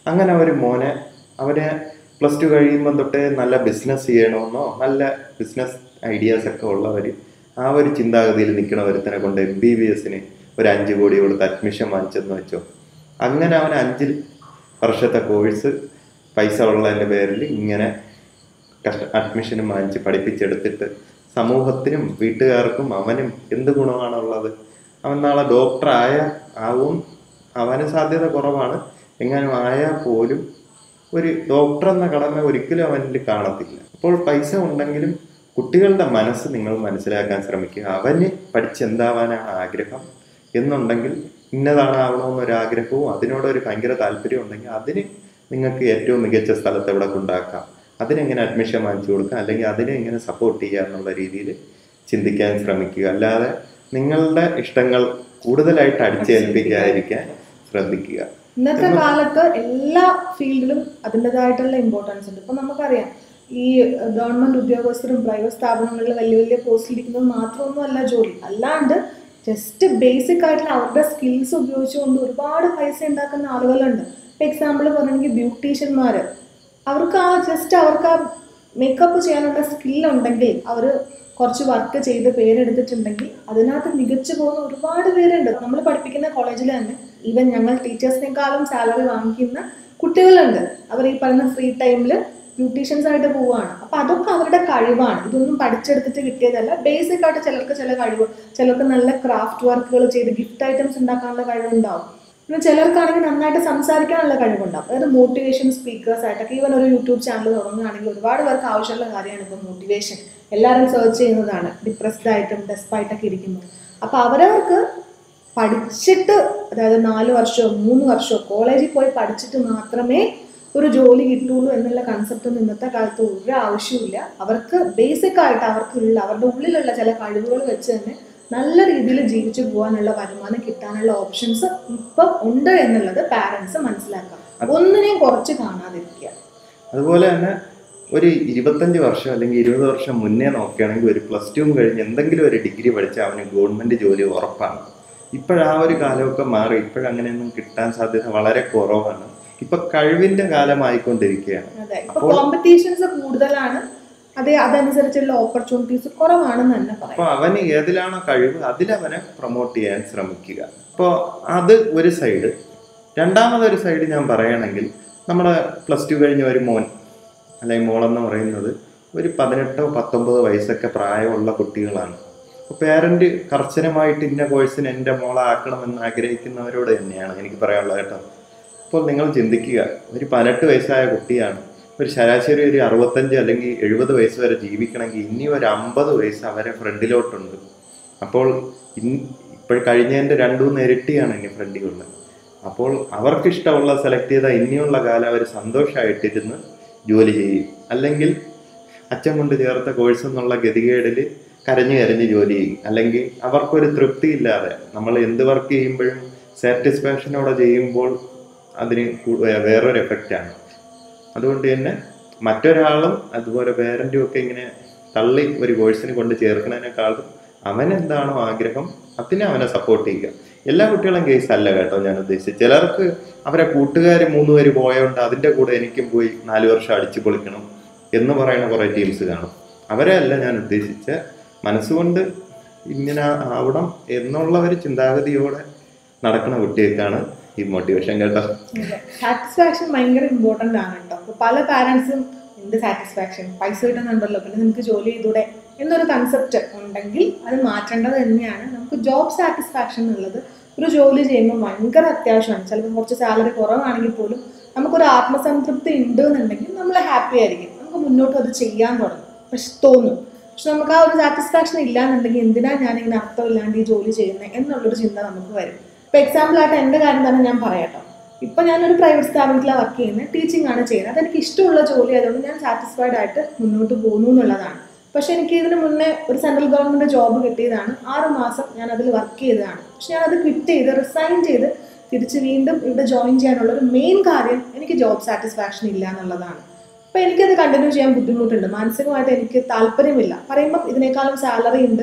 അങ്ങനെ ഒരു മോനെ അവനെ പ്ലസ് ടു കഴിയുമ്പോൾ തൊട്ടേ നല്ല ബിസിനസ് ചെയ്യണമെന്നോ നല്ല ബിസിനസ് ഐഡിയാസ് ഒക്കെ ഉള്ളവർ ആ ഒരു ചിന്താഗതിയിൽ നിൽക്കണ ഒരുത്തനെ കൊണ്ട് എം ബി ബി എസിന് ഒരു അഞ്ച് കോടി കൊടുത്ത് അഡ്മിഷൻ വാങ്ങിച്ചെന്ന് വെച്ചോ അങ്ങനെ അവൻ അഞ്ച് വർഷത്തെ കോഴ്സ് പൈസ ഉള്ളതിൻ്റെ പേരിൽ ഇങ്ങനെ കഷ്ട അഡ്മിഷനും വാങ്ങിച്ച് പഠിപ്പിച്ചെടുത്തിട്ട് സമൂഹത്തിനും വീട്ടുകാർക്കും അവനും എന്ത് ഗുണമാണുള്ളത് അവൻ നാളെ ഡോക്ടർ ആയ ആവും അവന് സാധ്യത കുറവാണ് എങ്ങാനും ആയാൽ പോലും ഒരു ഡോക്ടർ എന്ന കടമ ഒരിക്കലും അവനിൽ കാണത്തില്ല അപ്പോൾ പൈസ ഉണ്ടെങ്കിലും കുട്ടികളുടെ മനസ്സ് നിങ്ങൾ മനസ്സിലാക്കാൻ ശ്രമിക്കുക അവന് പഠിച്ചെന്താവാനാണ് ആഗ്രഹം എന്നുണ്ടെങ്കിൽ ഇന്നതാണ് ആവണമെന്നൊരു ആഗ്രഹവും അതിനോടൊരു ഭയങ്കര താല്പര്യം ഉണ്ടെങ്കിൽ അതിന് നിങ്ങൾക്ക് ഏറ്റവും മികച്ച സ്ഥലത്ത് എവിടെ കൊണ്ടാക്കാം അതിനെങ്ങനെ അഡ്മിഷൻ വാങ്ങിച്ചു കൊടുക്കാം അല്ലെങ്കിൽ അതിനെ എങ്ങനെ സപ്പോർട്ട് ചെയ്യുക എന്നുള്ള രീതിയിൽ ചിന്തിക്കാൻ ശ്രമിക്കുക അല്ലാതെ നിങ്ങളുടെ ഇഷ്ടങ്ങൾ കൂടുതലായിട്ട് അടിച്ചേൽപ്പിക്കാതിരിക്കാൻ ശ്രദ്ധിക്കുക ഇന്നത്തെ കാലത്ത് എല്ലാ ഫീൽഡിലും അതിൻ്റെതായിട്ടുള്ള ഇമ്പോർട്ടൻസ് ഉണ്ട് ഇപ്പൊ നമുക്കറിയാം ഈ ഗവൺമെന്റ് ഉദ്യോഗസ്ഥരും പ്രൈവറ്റ് സ്ഥാപനങ്ങളിൽ വലിയ വലിയ പോസ്റ്റിൽ ഇരിക്കുന്നത് മാത്രമൊന്നുമല്ല ജോലി അല്ലാണ്ട് ജസ്റ്റ് ബേസിക് ആയിട്ടുള്ള അവരുടെ സ്കിൽസ് ഉപയോഗിച്ചുകൊണ്ട് ഒരുപാട് പൈസ ഉണ്ടാക്കുന്ന ആളുകളുണ്ട് ഇപ്പൊ എക്സാമ്പിൾ പറയുകയാണെങ്കിൽ ബ്യൂട്ടീഷ്യന്മാർ അവർക്ക് ആ ജസ്റ്റ് അവർക്ക് ആ മേക്കപ്പ് ചെയ്യാനുള്ള സ്കിൽ ഉണ്ടെങ്കിൽ അവർ കുറച്ച് വർക്ക് ചെയ്ത് പേരെടുത്തിട്ടുണ്ടെങ്കിൽ അതിനകത്ത് മികച്ചു പോകുന്ന ഒരുപാട് പേരുണ്ട് നമ്മൾ പഠിപ്പിക്കുന്ന കോളേജിൽ തന്നെ ഈവൻ ഞങ്ങൾ ടീച്ചേഴ്സിനേക്കാളും സാലറി വാങ്ങിക്കുന്ന കുട്ടികളുണ്ട് അവർ ഈ പറയുന്ന ഫ്രീ ടൈമിൽ ബ്യൂട്ടീഷ്യൻസ് ആയിട്ട് പോവുകയാണ് അപ്പൊ അതൊക്കെ അവരുടെ കഴിവാണ് ഇതൊന്നും പഠിച്ചെടുത്തിട്ട് കിട്ടിയതല്ല ബേസിക് ആയിട്ട് ചിലർക്ക് ചില കഴിവ് ചിലർക്ക് നല്ല ക്രാഫ്റ്റ് വർക്കുകൾ ചെയ്ത് ഗിഫ്റ്റ് ഐറ്റംസ് ഉണ്ടാക്കാനുള്ള കഴിവുണ്ടാവും പിന്നെ ചിലർക്കാണെങ്കിൽ നന്നായിട്ട് സംസാരിക്കാനുള്ള കഴിവുണ്ടാവും അതായത് മോട്ടിവേഷൻ സ്പീക്കേഴ്സ് ആയിട്ടൊക്കെ ഈവൻ ഒരു യൂട്യൂബ് ചാനൽ തുടങ്ങുകയാണെങ്കിൽ ഒരുപാട് പേർക്ക് ആവശ്യമുള്ള കാര്യമാണ് ഇപ്പോൾ മോട്ടിവേഷൻ എല്ലാവരും സെർച്ച് ചെയ്യുന്നതാണ് ഡിപ്രസ്ഡ് ആയിട്ടും ഡെസ്പായിട്ടൊക്കെ ഇരിക്കുമ്പോൾ അപ്പോൾ അവരവർക്ക് പഠിച്ചിട്ട് അതായത് നാല് വർഷമോ മൂന്ന് വർഷമോ കോളേജിൽ പോയി പഠിച്ചിട്ട് മാത്രമേ ഒരു ജോലി കിട്ടുള്ളൂ എന്നുള്ള കൺസെപ്റ്റ് ഒന്നും ഇന്നത്തെ കാലത്ത് ഒരു ആവശ്യമില്ല അവർക്ക് ബേസിക് ആയിട്ട് അവർക്കുള്ള അവരുടെ ഉള്ളിലുള്ള ചില കഴിവുകൾ വെച്ച് തന്നെ നല്ല രീതിയിൽ ജീവിച്ചു പോകാനുള്ള വരുമാനം കിട്ടാനുള്ള ഓപ്ഷൻസ് ഇപ്പം ഉണ്ട് എന്നുള്ളത് പാരൻസ് മനസ്സിലാക്കാം ഒന്നിനെയും കുറച്ച് കാണാതിരിക്കുക അതുപോലെ തന്നെ ഒരു ഇരുപത്തഞ്ച് വർഷം അല്ലെങ്കിൽ ഇരുപത് വർഷം മുന്നേ നോക്കുകയാണെങ്കിൽ ഒരു പ്ലസ് ടുവും കഴിഞ്ഞ് എന്തെങ്കിലും ഒരു ഡിഗ്രി പഠിച്ചാൽ അവന് ഗവൺമെന്റ് ജോലി ഉറപ്പാണ് ഇപ്പോഴാ ഒരു കാലമൊക്കെ മാറി ഇപ്പോഴങ്ങനെയൊന്നും കിട്ടാൻ സാധ്യത വളരെ കുറവാണ് ഇപ്പൊ കഴിവിന്റെ കാലമായിക്കൊണ്ടിരിക്കുകയാണ് അതെ ഇപ്പൊ കോമ്പറ്റീഷൻസ് കൂടുതലാണ് അതേ അതനുസരിച്ചുള്ള ഓപ്പർച്യൂണിറ്റീസ് കുറവാണെന്ന് തന്നെ പറയാം അപ്പൊ അവന് ഏതിലാണോ കഴിവ് അതിലവനെ പ്രൊമോട്ട് ചെയ്യാൻ ശ്രമിക്കുക അപ്പോൾ അത് ഒരു സൈഡ് രണ്ടാമതൊരു സൈഡ് ഞാൻ പറയുകയാണെങ്കിൽ നമ്മുടെ പ്ലസ് ടു കഴിഞ്ഞ ഒരു മോൻ അല്ലെങ്കിൽ മോളെന്ന് പറയുന്നത് ഒരു പതിനെട്ടോ പത്തൊമ്പതോ വയസ്സൊക്കെ പ്രായമുള്ള കുട്ടികളാണ് അപ്പോൾ പേരന്റ് കർശനമായിട്ട് ഇന്ന കോഴ്സിന് എൻ്റെ മോളെ ആക്കണമെന്ന് ആഗ്രഹിക്കുന്നവരോട് തന്നെയാണ് എനിക്ക് പറയാനുള്ളത് കേട്ടോ അപ്പോൾ നിങ്ങൾ ചിന്തിക്കുക ഒരു പതിനെട്ട് വയസ്സായ കുട്ടിയാണ് ഒരു ശരാശരി ഒരു അറുപത്തഞ്ച് അല്ലെങ്കിൽ എഴുപത് വയസ്സ് വരെ ജീവിക്കണമെങ്കിൽ ഇനി ഒരു അമ്പത് വയസ്സ് അവരെ ഫ്രണ്ടിലോട്ടുണ്ട് അപ്പോൾ ഇൻ ഇപ്പോൾ കഴിഞ്ഞതിൻ്റെ രണ്ടു മൂന്ന് ഇരട്ടിയാണ് ഇനി ഫ്രണ്ടിലുള്ളത് അപ്പോൾ അവർക്ക് ഇഷ്ടമുള്ള സെലക്ട് ചെയ്താൽ ഇനിയുള്ള കാലം അവർ സന്തോഷമായിട്ടിരുന്ന് ജോലി ചെയ്യും അല്ലെങ്കിൽ അച്ഛൻ കൊണ്ട് ചേർത്ത കോഴ്സ് എന്നുള്ള ഗതികേടിൽ കരഞ്ഞു കരഞ്ഞ് ജോലി ചെയ്യും അല്ലെങ്കിൽ അവർക്കൊരു തൃപ്തി ഇല്ലാതെ നമ്മൾ എന്ത് വർക്ക് ചെയ്യുമ്പോഴും സാറ്റിസ്ഫാക്ഷനോടെ ചെയ്യുമ്പോൾ അതിന് കൂ- വേ- വേറൊരു എഫക്റ്റാണ് അതുകൊണ്ട് തന്നെ മറ്റൊരാളും അതുപോലെ പേരൻറ്റും ഒക്കെ ഇങ്ങനെ തള്ളി ഒരു കോഴ്സിന് കൊണ്ട് ചേർക്കുന്നതിനേക്കാളും അവൻ എന്താണോ ആഗ്രഹം അതിനെ അവനെ സപ്പോർട്ട് ചെയ്യുക എല്ലാ കുട്ടികളും കേസ് അല്ല കേട്ടോ ഞാൻ ഉദ്ദേശിച്ചത് ചിലർക്ക് അവരെ കൂട്ടുകാർ മൂന്ന് പേര് പോയതുകൊണ്ട് അതിൻ്റെ കൂടെ എനിക്കും പോയി നാല് വർഷം അടിച്ചു പൊളിക്കണം എന്ന് പറയുന്ന കുറേ ടീംസ് കാണും അവരെ അല്ല ഞാൻ ഉദ്ദേശിച്ച മനസ്സുകൊണ്ട് ഇങ്ങനെ ആവണം എന്നുള്ള ഒരു ചിന്താഗതിയോടെ നടക്കുന്ന കുട്ടികൾക്കാണ് ഈ മോട്ടിവേഷൻ കേട്ടോ സാറ്റിസ്ഫാക്ഷൻ ഭയങ്കര ഇമ്പോർട്ടൻ്റ് ആണ് കേട്ടോ അപ്പോൾ പല പാരൻസും എന്ത് സാറ്റിസ്ഫാക്ഷൻ പൈസ കിട്ടുന്നുണ്ടല്ലോ പിന്നെ നമുക്ക് ജോലി ചെയ്തൂടെ എന്നൊരു കൺസെപ്റ്റ് ഉണ്ടെങ്കിൽ അത് മാറ്റേണ്ടത് തന്നെയാണ് നമുക്ക് ജോബ് സാറ്റിസ്ഫാക്ഷൻ എന്നുള്ളത് ഒരു ജോലി ചെയ്യുമ്പോൾ ഭയങ്കര അത്യാവശ്യമാണ് ചിലപ്പോൾ കുറച്ച് സാലറി കുറവാണെങ്കിൽ പോലും നമുക്കൊരു ആത്മസംതൃപ്തി ഉണ്ട് എന്നുണ്ടെങ്കിൽ നമ്മൾ ഹാപ്പി ആയിരിക്കും നമുക്ക് മുന്നോട്ട് അത് ചെയ്യാൻ തുടങ്ങും പക്ഷെ തോന്നും പക്ഷെ നമുക്ക് ആ ഒരു സാറ്റിസ്ഫാക്ഷൻ ഇല്ലാന്നുണ്ടെങ്കിൽ എന്തിനാ ഞാനിങ്ങനെ അർത്ഥമില്ലാണ്ട് ഈ ജോലി ചെയ്യുന്നത് എന്നുള്ളൊരു ചിന്ത നമുക്ക് വരും ഇപ്പൊ എക്സാമ്പിൾ ആയിട്ട് എൻ്റെ കാര്യം തന്നെ ഞാൻ പറയാട്ടോ ഇപ്പൊ ഞാനൊരു പ്രൈവറ്റ് സ്ഥാപനത്തിലാണ് വർക്ക് ചെയ്യുന്നത് ടീച്ചിങ് ആണ് ചെയ്യുന്നത് അതെനിക്ക് ഇഷ്ടമുള്ള ജോലി ആയതുകൊണ്ട് ഞാൻ സാറ്റിസ്ഫൈഡ് ആയിട്ട് മുന്നോട്ട് പോകുന്നു എന്നുള്ളതാണ് പക്ഷെ എനിക്ക് ഇതിന് മുന്നേ ഒരു സെൻട്രൽ ഗവൺമെന്റ് ജോബ് കിട്ടിയതാണ് ആറ് മാസം ഞാൻ അതിൽ വർക്ക് ചെയ്തതാണ് പക്ഷെ ഞാൻ അത് ക്വിറ്റ് ചെയ്ത് റിസൈൻ ചെയ്ത് തിരിച്ച് വീണ്ടും ഇവിടെ ജോയിൻ ചെയ്യാനുള്ള ഒരു മെയിൻ കാര്യം എനിക്ക് ജോബ് സാറ്റിസ്ഫാക്ഷൻ ഇല്ല എന്നുള്ളതാണ് അപ്പൊ എനിക്കത് കണ്ടിന്യൂ ചെയ്യാൻ ബുദ്ധിമുട്ടുണ്ട് മാനസികമായിട്ട് എനിക്ക് താല്പര്യമില്ല പറയുമ്പം ഇതിനേക്കാളും സാലറി ഉണ്ട്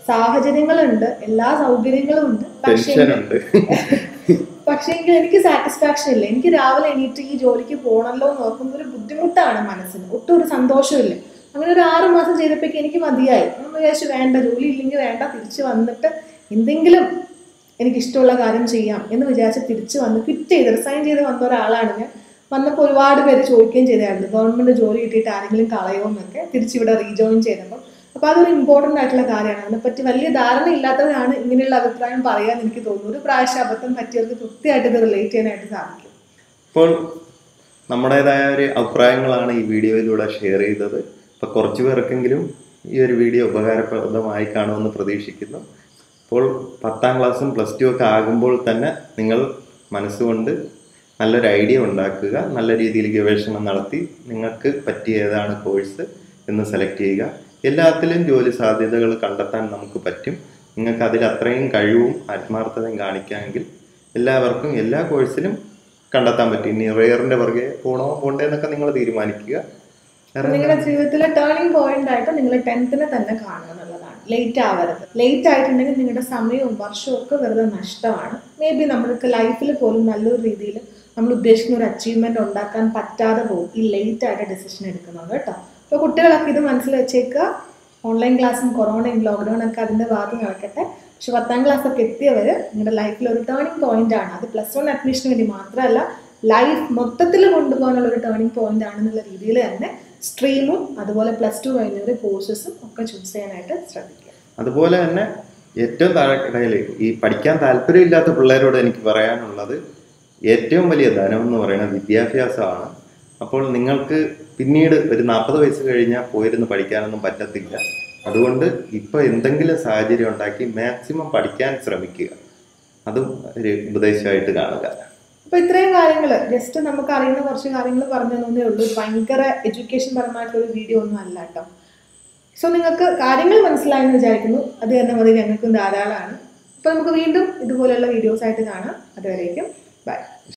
സാഹചര്യങ്ങളുണ്ട് എല്ലാ സൗകര്യങ്ങളും ഉണ്ട് പക്ഷേ ടെൻഷനുണ്ട് പക്ഷേ എങ്കിൽ എനിക്ക് സാറ്റിസ്ഫാക്ഷൻ ഇല്ല എനിക്ക് രാവിലെ എണീറ്റ് ഈ ജോലിക്ക് പോകണമല്ലോ എന്ന് ഓർക്കുമ്പോൾ ഒരു ബുദ്ധിമുട്ടാണ് മനസ്സിന് ഒട്ടും ഒരു സന്തോഷമില്ല അങ്ങനെ ഒരു ആറ് മാസം ചെയ്തപ്പോഴേക്ക് എനിക്ക് മതിയായി ഞാൻ വിചാരിച്ചു വേണ്ട ജോലി ഇല്ലെങ്കിൽ വേണ്ട തിരിച്ച് വന്നിട്ട് എന്തെങ്കിലും എനിക്ക് ഇഷ്ടമുള്ള കാര്യം ചെയ്യാം എന്ന് വിചാരിച്ച് തിരിച്ച് വന്ന് ക്വിറ്റ് ചെയ്ത് റിസൈൻ ചെയ്ത് വന്ന ഒരാളാണ് ഞാൻ വന്നപ്പോൾ ഒരുപാട് പേര് ചോദിക്കുകയും ചെയ്തായിരുന്നു ഗവൺമെന്റ് ജോലി കിട്ടിയിട്ട് ആരെങ്കിലും കളയോ എന്നൊക്കെ തിരിച്ചിവിടെ റീജോയിൻ ചെയ്തപ്പോൾ അപ്പോൾ അതൊരു ഇമ്പോർട്ടൻ്റ് ആയിട്ടുള്ള കാര്യമാണ് അതിനെപ്പറ്റി വലിയ ധാരണ ഇല്ലാത്തവരാണ് ഇങ്ങനെയുള്ള അഭിപ്രായം പറയാൻ എനിക്ക് തോന്നുന്നു ഒരു പ്രാവശ്യം അബദ്ധം പറ്റിയവർക്ക് കൃത്യമായിട്ട് ഇത് റിലേറ്റ് ചെയ്യാനായിട്ട് സാധിക്കും ഇപ്പോൾ നമ്മുടേതായ ഒരു അഭിപ്രായങ്ങളാണ് ഈ വീഡിയോയിലൂടെ ഷെയർ ചെയ്തത് അപ്പോൾ കുറച്ച് പേർക്കെങ്കിലും ഈ ഒരു വീഡിയോ ഉപകാരപ്രദമായി കാണുമെന്ന് പ്രതീക്ഷിക്കുന്നു അപ്പോൾ പത്താം ക്ലാസ്സും പ്ലസ് ടു ഒക്കെ ആകുമ്പോൾ തന്നെ നിങ്ങൾ മനസ്സുകൊണ്ട് നല്ലൊരു ഐഡിയ ഉണ്ടാക്കുക നല്ല രീതിയിൽ ഗവേഷണം നടത്തി നിങ്ങൾക്ക് പറ്റിയ ഏതാണ് കോഴ്സ് എന്ന് സെലക്ട് ചെയ്യുക എല്ലാത്തിലും ജോലി സാധ്യതകൾ കണ്ടെത്താൻ നമുക്ക് പറ്റും നിങ്ങൾക്ക് അതിൽ അത്രയും കഴിവും ആത്മാർത്ഥതയും കാണിക്കാമെങ്കിൽ എല്ലാവർക്കും എല്ലാ കോഴ്സിലും കണ്ടെത്താൻ പറ്റും ഇനി റെയറിന്റെ പുറകെ പോണോ പോണ്ടേ എന്നൊക്കെ നിങ്ങൾ തീരുമാനിക്കുക വേറെ നിങ്ങളുടെ ജീവിതത്തിലെ ടേണിംഗ് പോയിന്റ് ആയിട്ട് നിങ്ങൾ ടെൻത്തിനെ തന്നെ കാണുക എന്നുള്ളതാണ് ലേറ്റ് ആവരുത് ലേറ്റ് ആയിട്ടുണ്ടെങ്കിൽ നിങ്ങളുടെ സമയവും വർഷവും ഒക്കെ വെറുതെ നഷ്ടമാണ് മേ ബി നമ്മൾക്ക് ലൈഫിൽ പോലും നല്ലൊരു രീതിയിൽ നമ്മൾ ഉദ്ദേശിക്കുന്ന ഒരു അച്ചീവ്മെന്റ് ഉണ്ടാക്കാൻ പറ്റാതെ പോകും ഈ ലേറ്റ് ആയിട്ട് ഡെസിഷൻ എടുക്കുന്നത് കേട്ടോ അപ്പോൾ കുട്ടികളൊക്കെ ഇത് മനസ്സിൽ വെച്ചേക്കുക ഓൺലൈൻ ക്ലാസ്സും കൊറോണയും ലോക്ക്ഡൗൺ ഒക്കെ അതിന്റെ ഭാഗത്ത് നടക്കട്ടെ പക്ഷെ പത്താം ക്ലാസ് ഒക്കെ എത്തിയവർ നിങ്ങളുടെ ലൈഫിൽ ഒരു ടേണിംഗ് പോയിന്റ് ആണ് അത് പ്ലസ് വൺ അഡ്മിഷന് വേണ്ടി മാത്രമല്ല ലൈഫ് മൊത്തത്തിൽ കൊണ്ടുപോകാനുള്ള ഒരു ടേണിംഗ് പോയിന്റ് ആണെന്നുള്ള രീതിയിൽ തന്നെ സ്ട്രീമും അതുപോലെ പ്ലസ് ടു കഴിഞ്ഞവർ കോഴ്സസും ഒക്കെ ചൂസ് ചെയ്യാനായിട്ട് ശ്രദ്ധിക്കുക അതുപോലെ തന്നെ ഏറ്റവും താഴെക്കിടയിൽ ഈ പഠിക്കാൻ താല്പര്യമില്ലാത്ത പിള്ളേരോട് എനിക്ക് പറയാനുള്ളത് ഏറ്റവും വലിയ ധനം എന്ന് പറയുന്നത് വിദ്യാഭ്യാസമാണ് അപ്പോൾ നിങ്ങൾക്ക് പിന്നീട് ഒരു നാൽപ്പത് വയസ്സ് കഴിഞ്ഞാൽ പോയിരുന്ന് പഠിക്കാനൊന്നും പറ്റത്തില്ല അതുകൊണ്ട് ഇപ്പോൾ എന്തെങ്കിലും സാഹചര്യം ഉണ്ടാക്കി മാക്സിമം പഠിക്കാൻ ശ്രമിക്കുക അതും ഒരു ഉപദേശമായിട്ട് കാണുക അപ്പൊ ഇത്രയും കാര്യങ്ങൾ ജസ്റ്റ് നമുക്ക് അറിയുന്ന കുറച്ച് കാര്യങ്ങൾ പറഞ്ഞു തന്നേ ഉള്ളൂ ഇത് ഭയങ്കര എഡ്യൂക്കേഷൻ പരമായിട്ടുള്ള ഒരു വീഡിയോ ഒന്നും അല്ല കേട്ടോ സോ നിങ്ങൾക്ക് കാര്യങ്ങൾ മനസ്സിലായെന്ന് വിചാരിക്കുന്നു അത് തന്നെ മതി ഞങ്ങൾക്കും ധാരാളമാണ് അപ്പൊ നമുക്ക് വീണ്ടും ഇതുപോലെയുള്ള വീഡിയോസ് ആയിട്ട് കാണാം അതുവരേക്കും ബൈ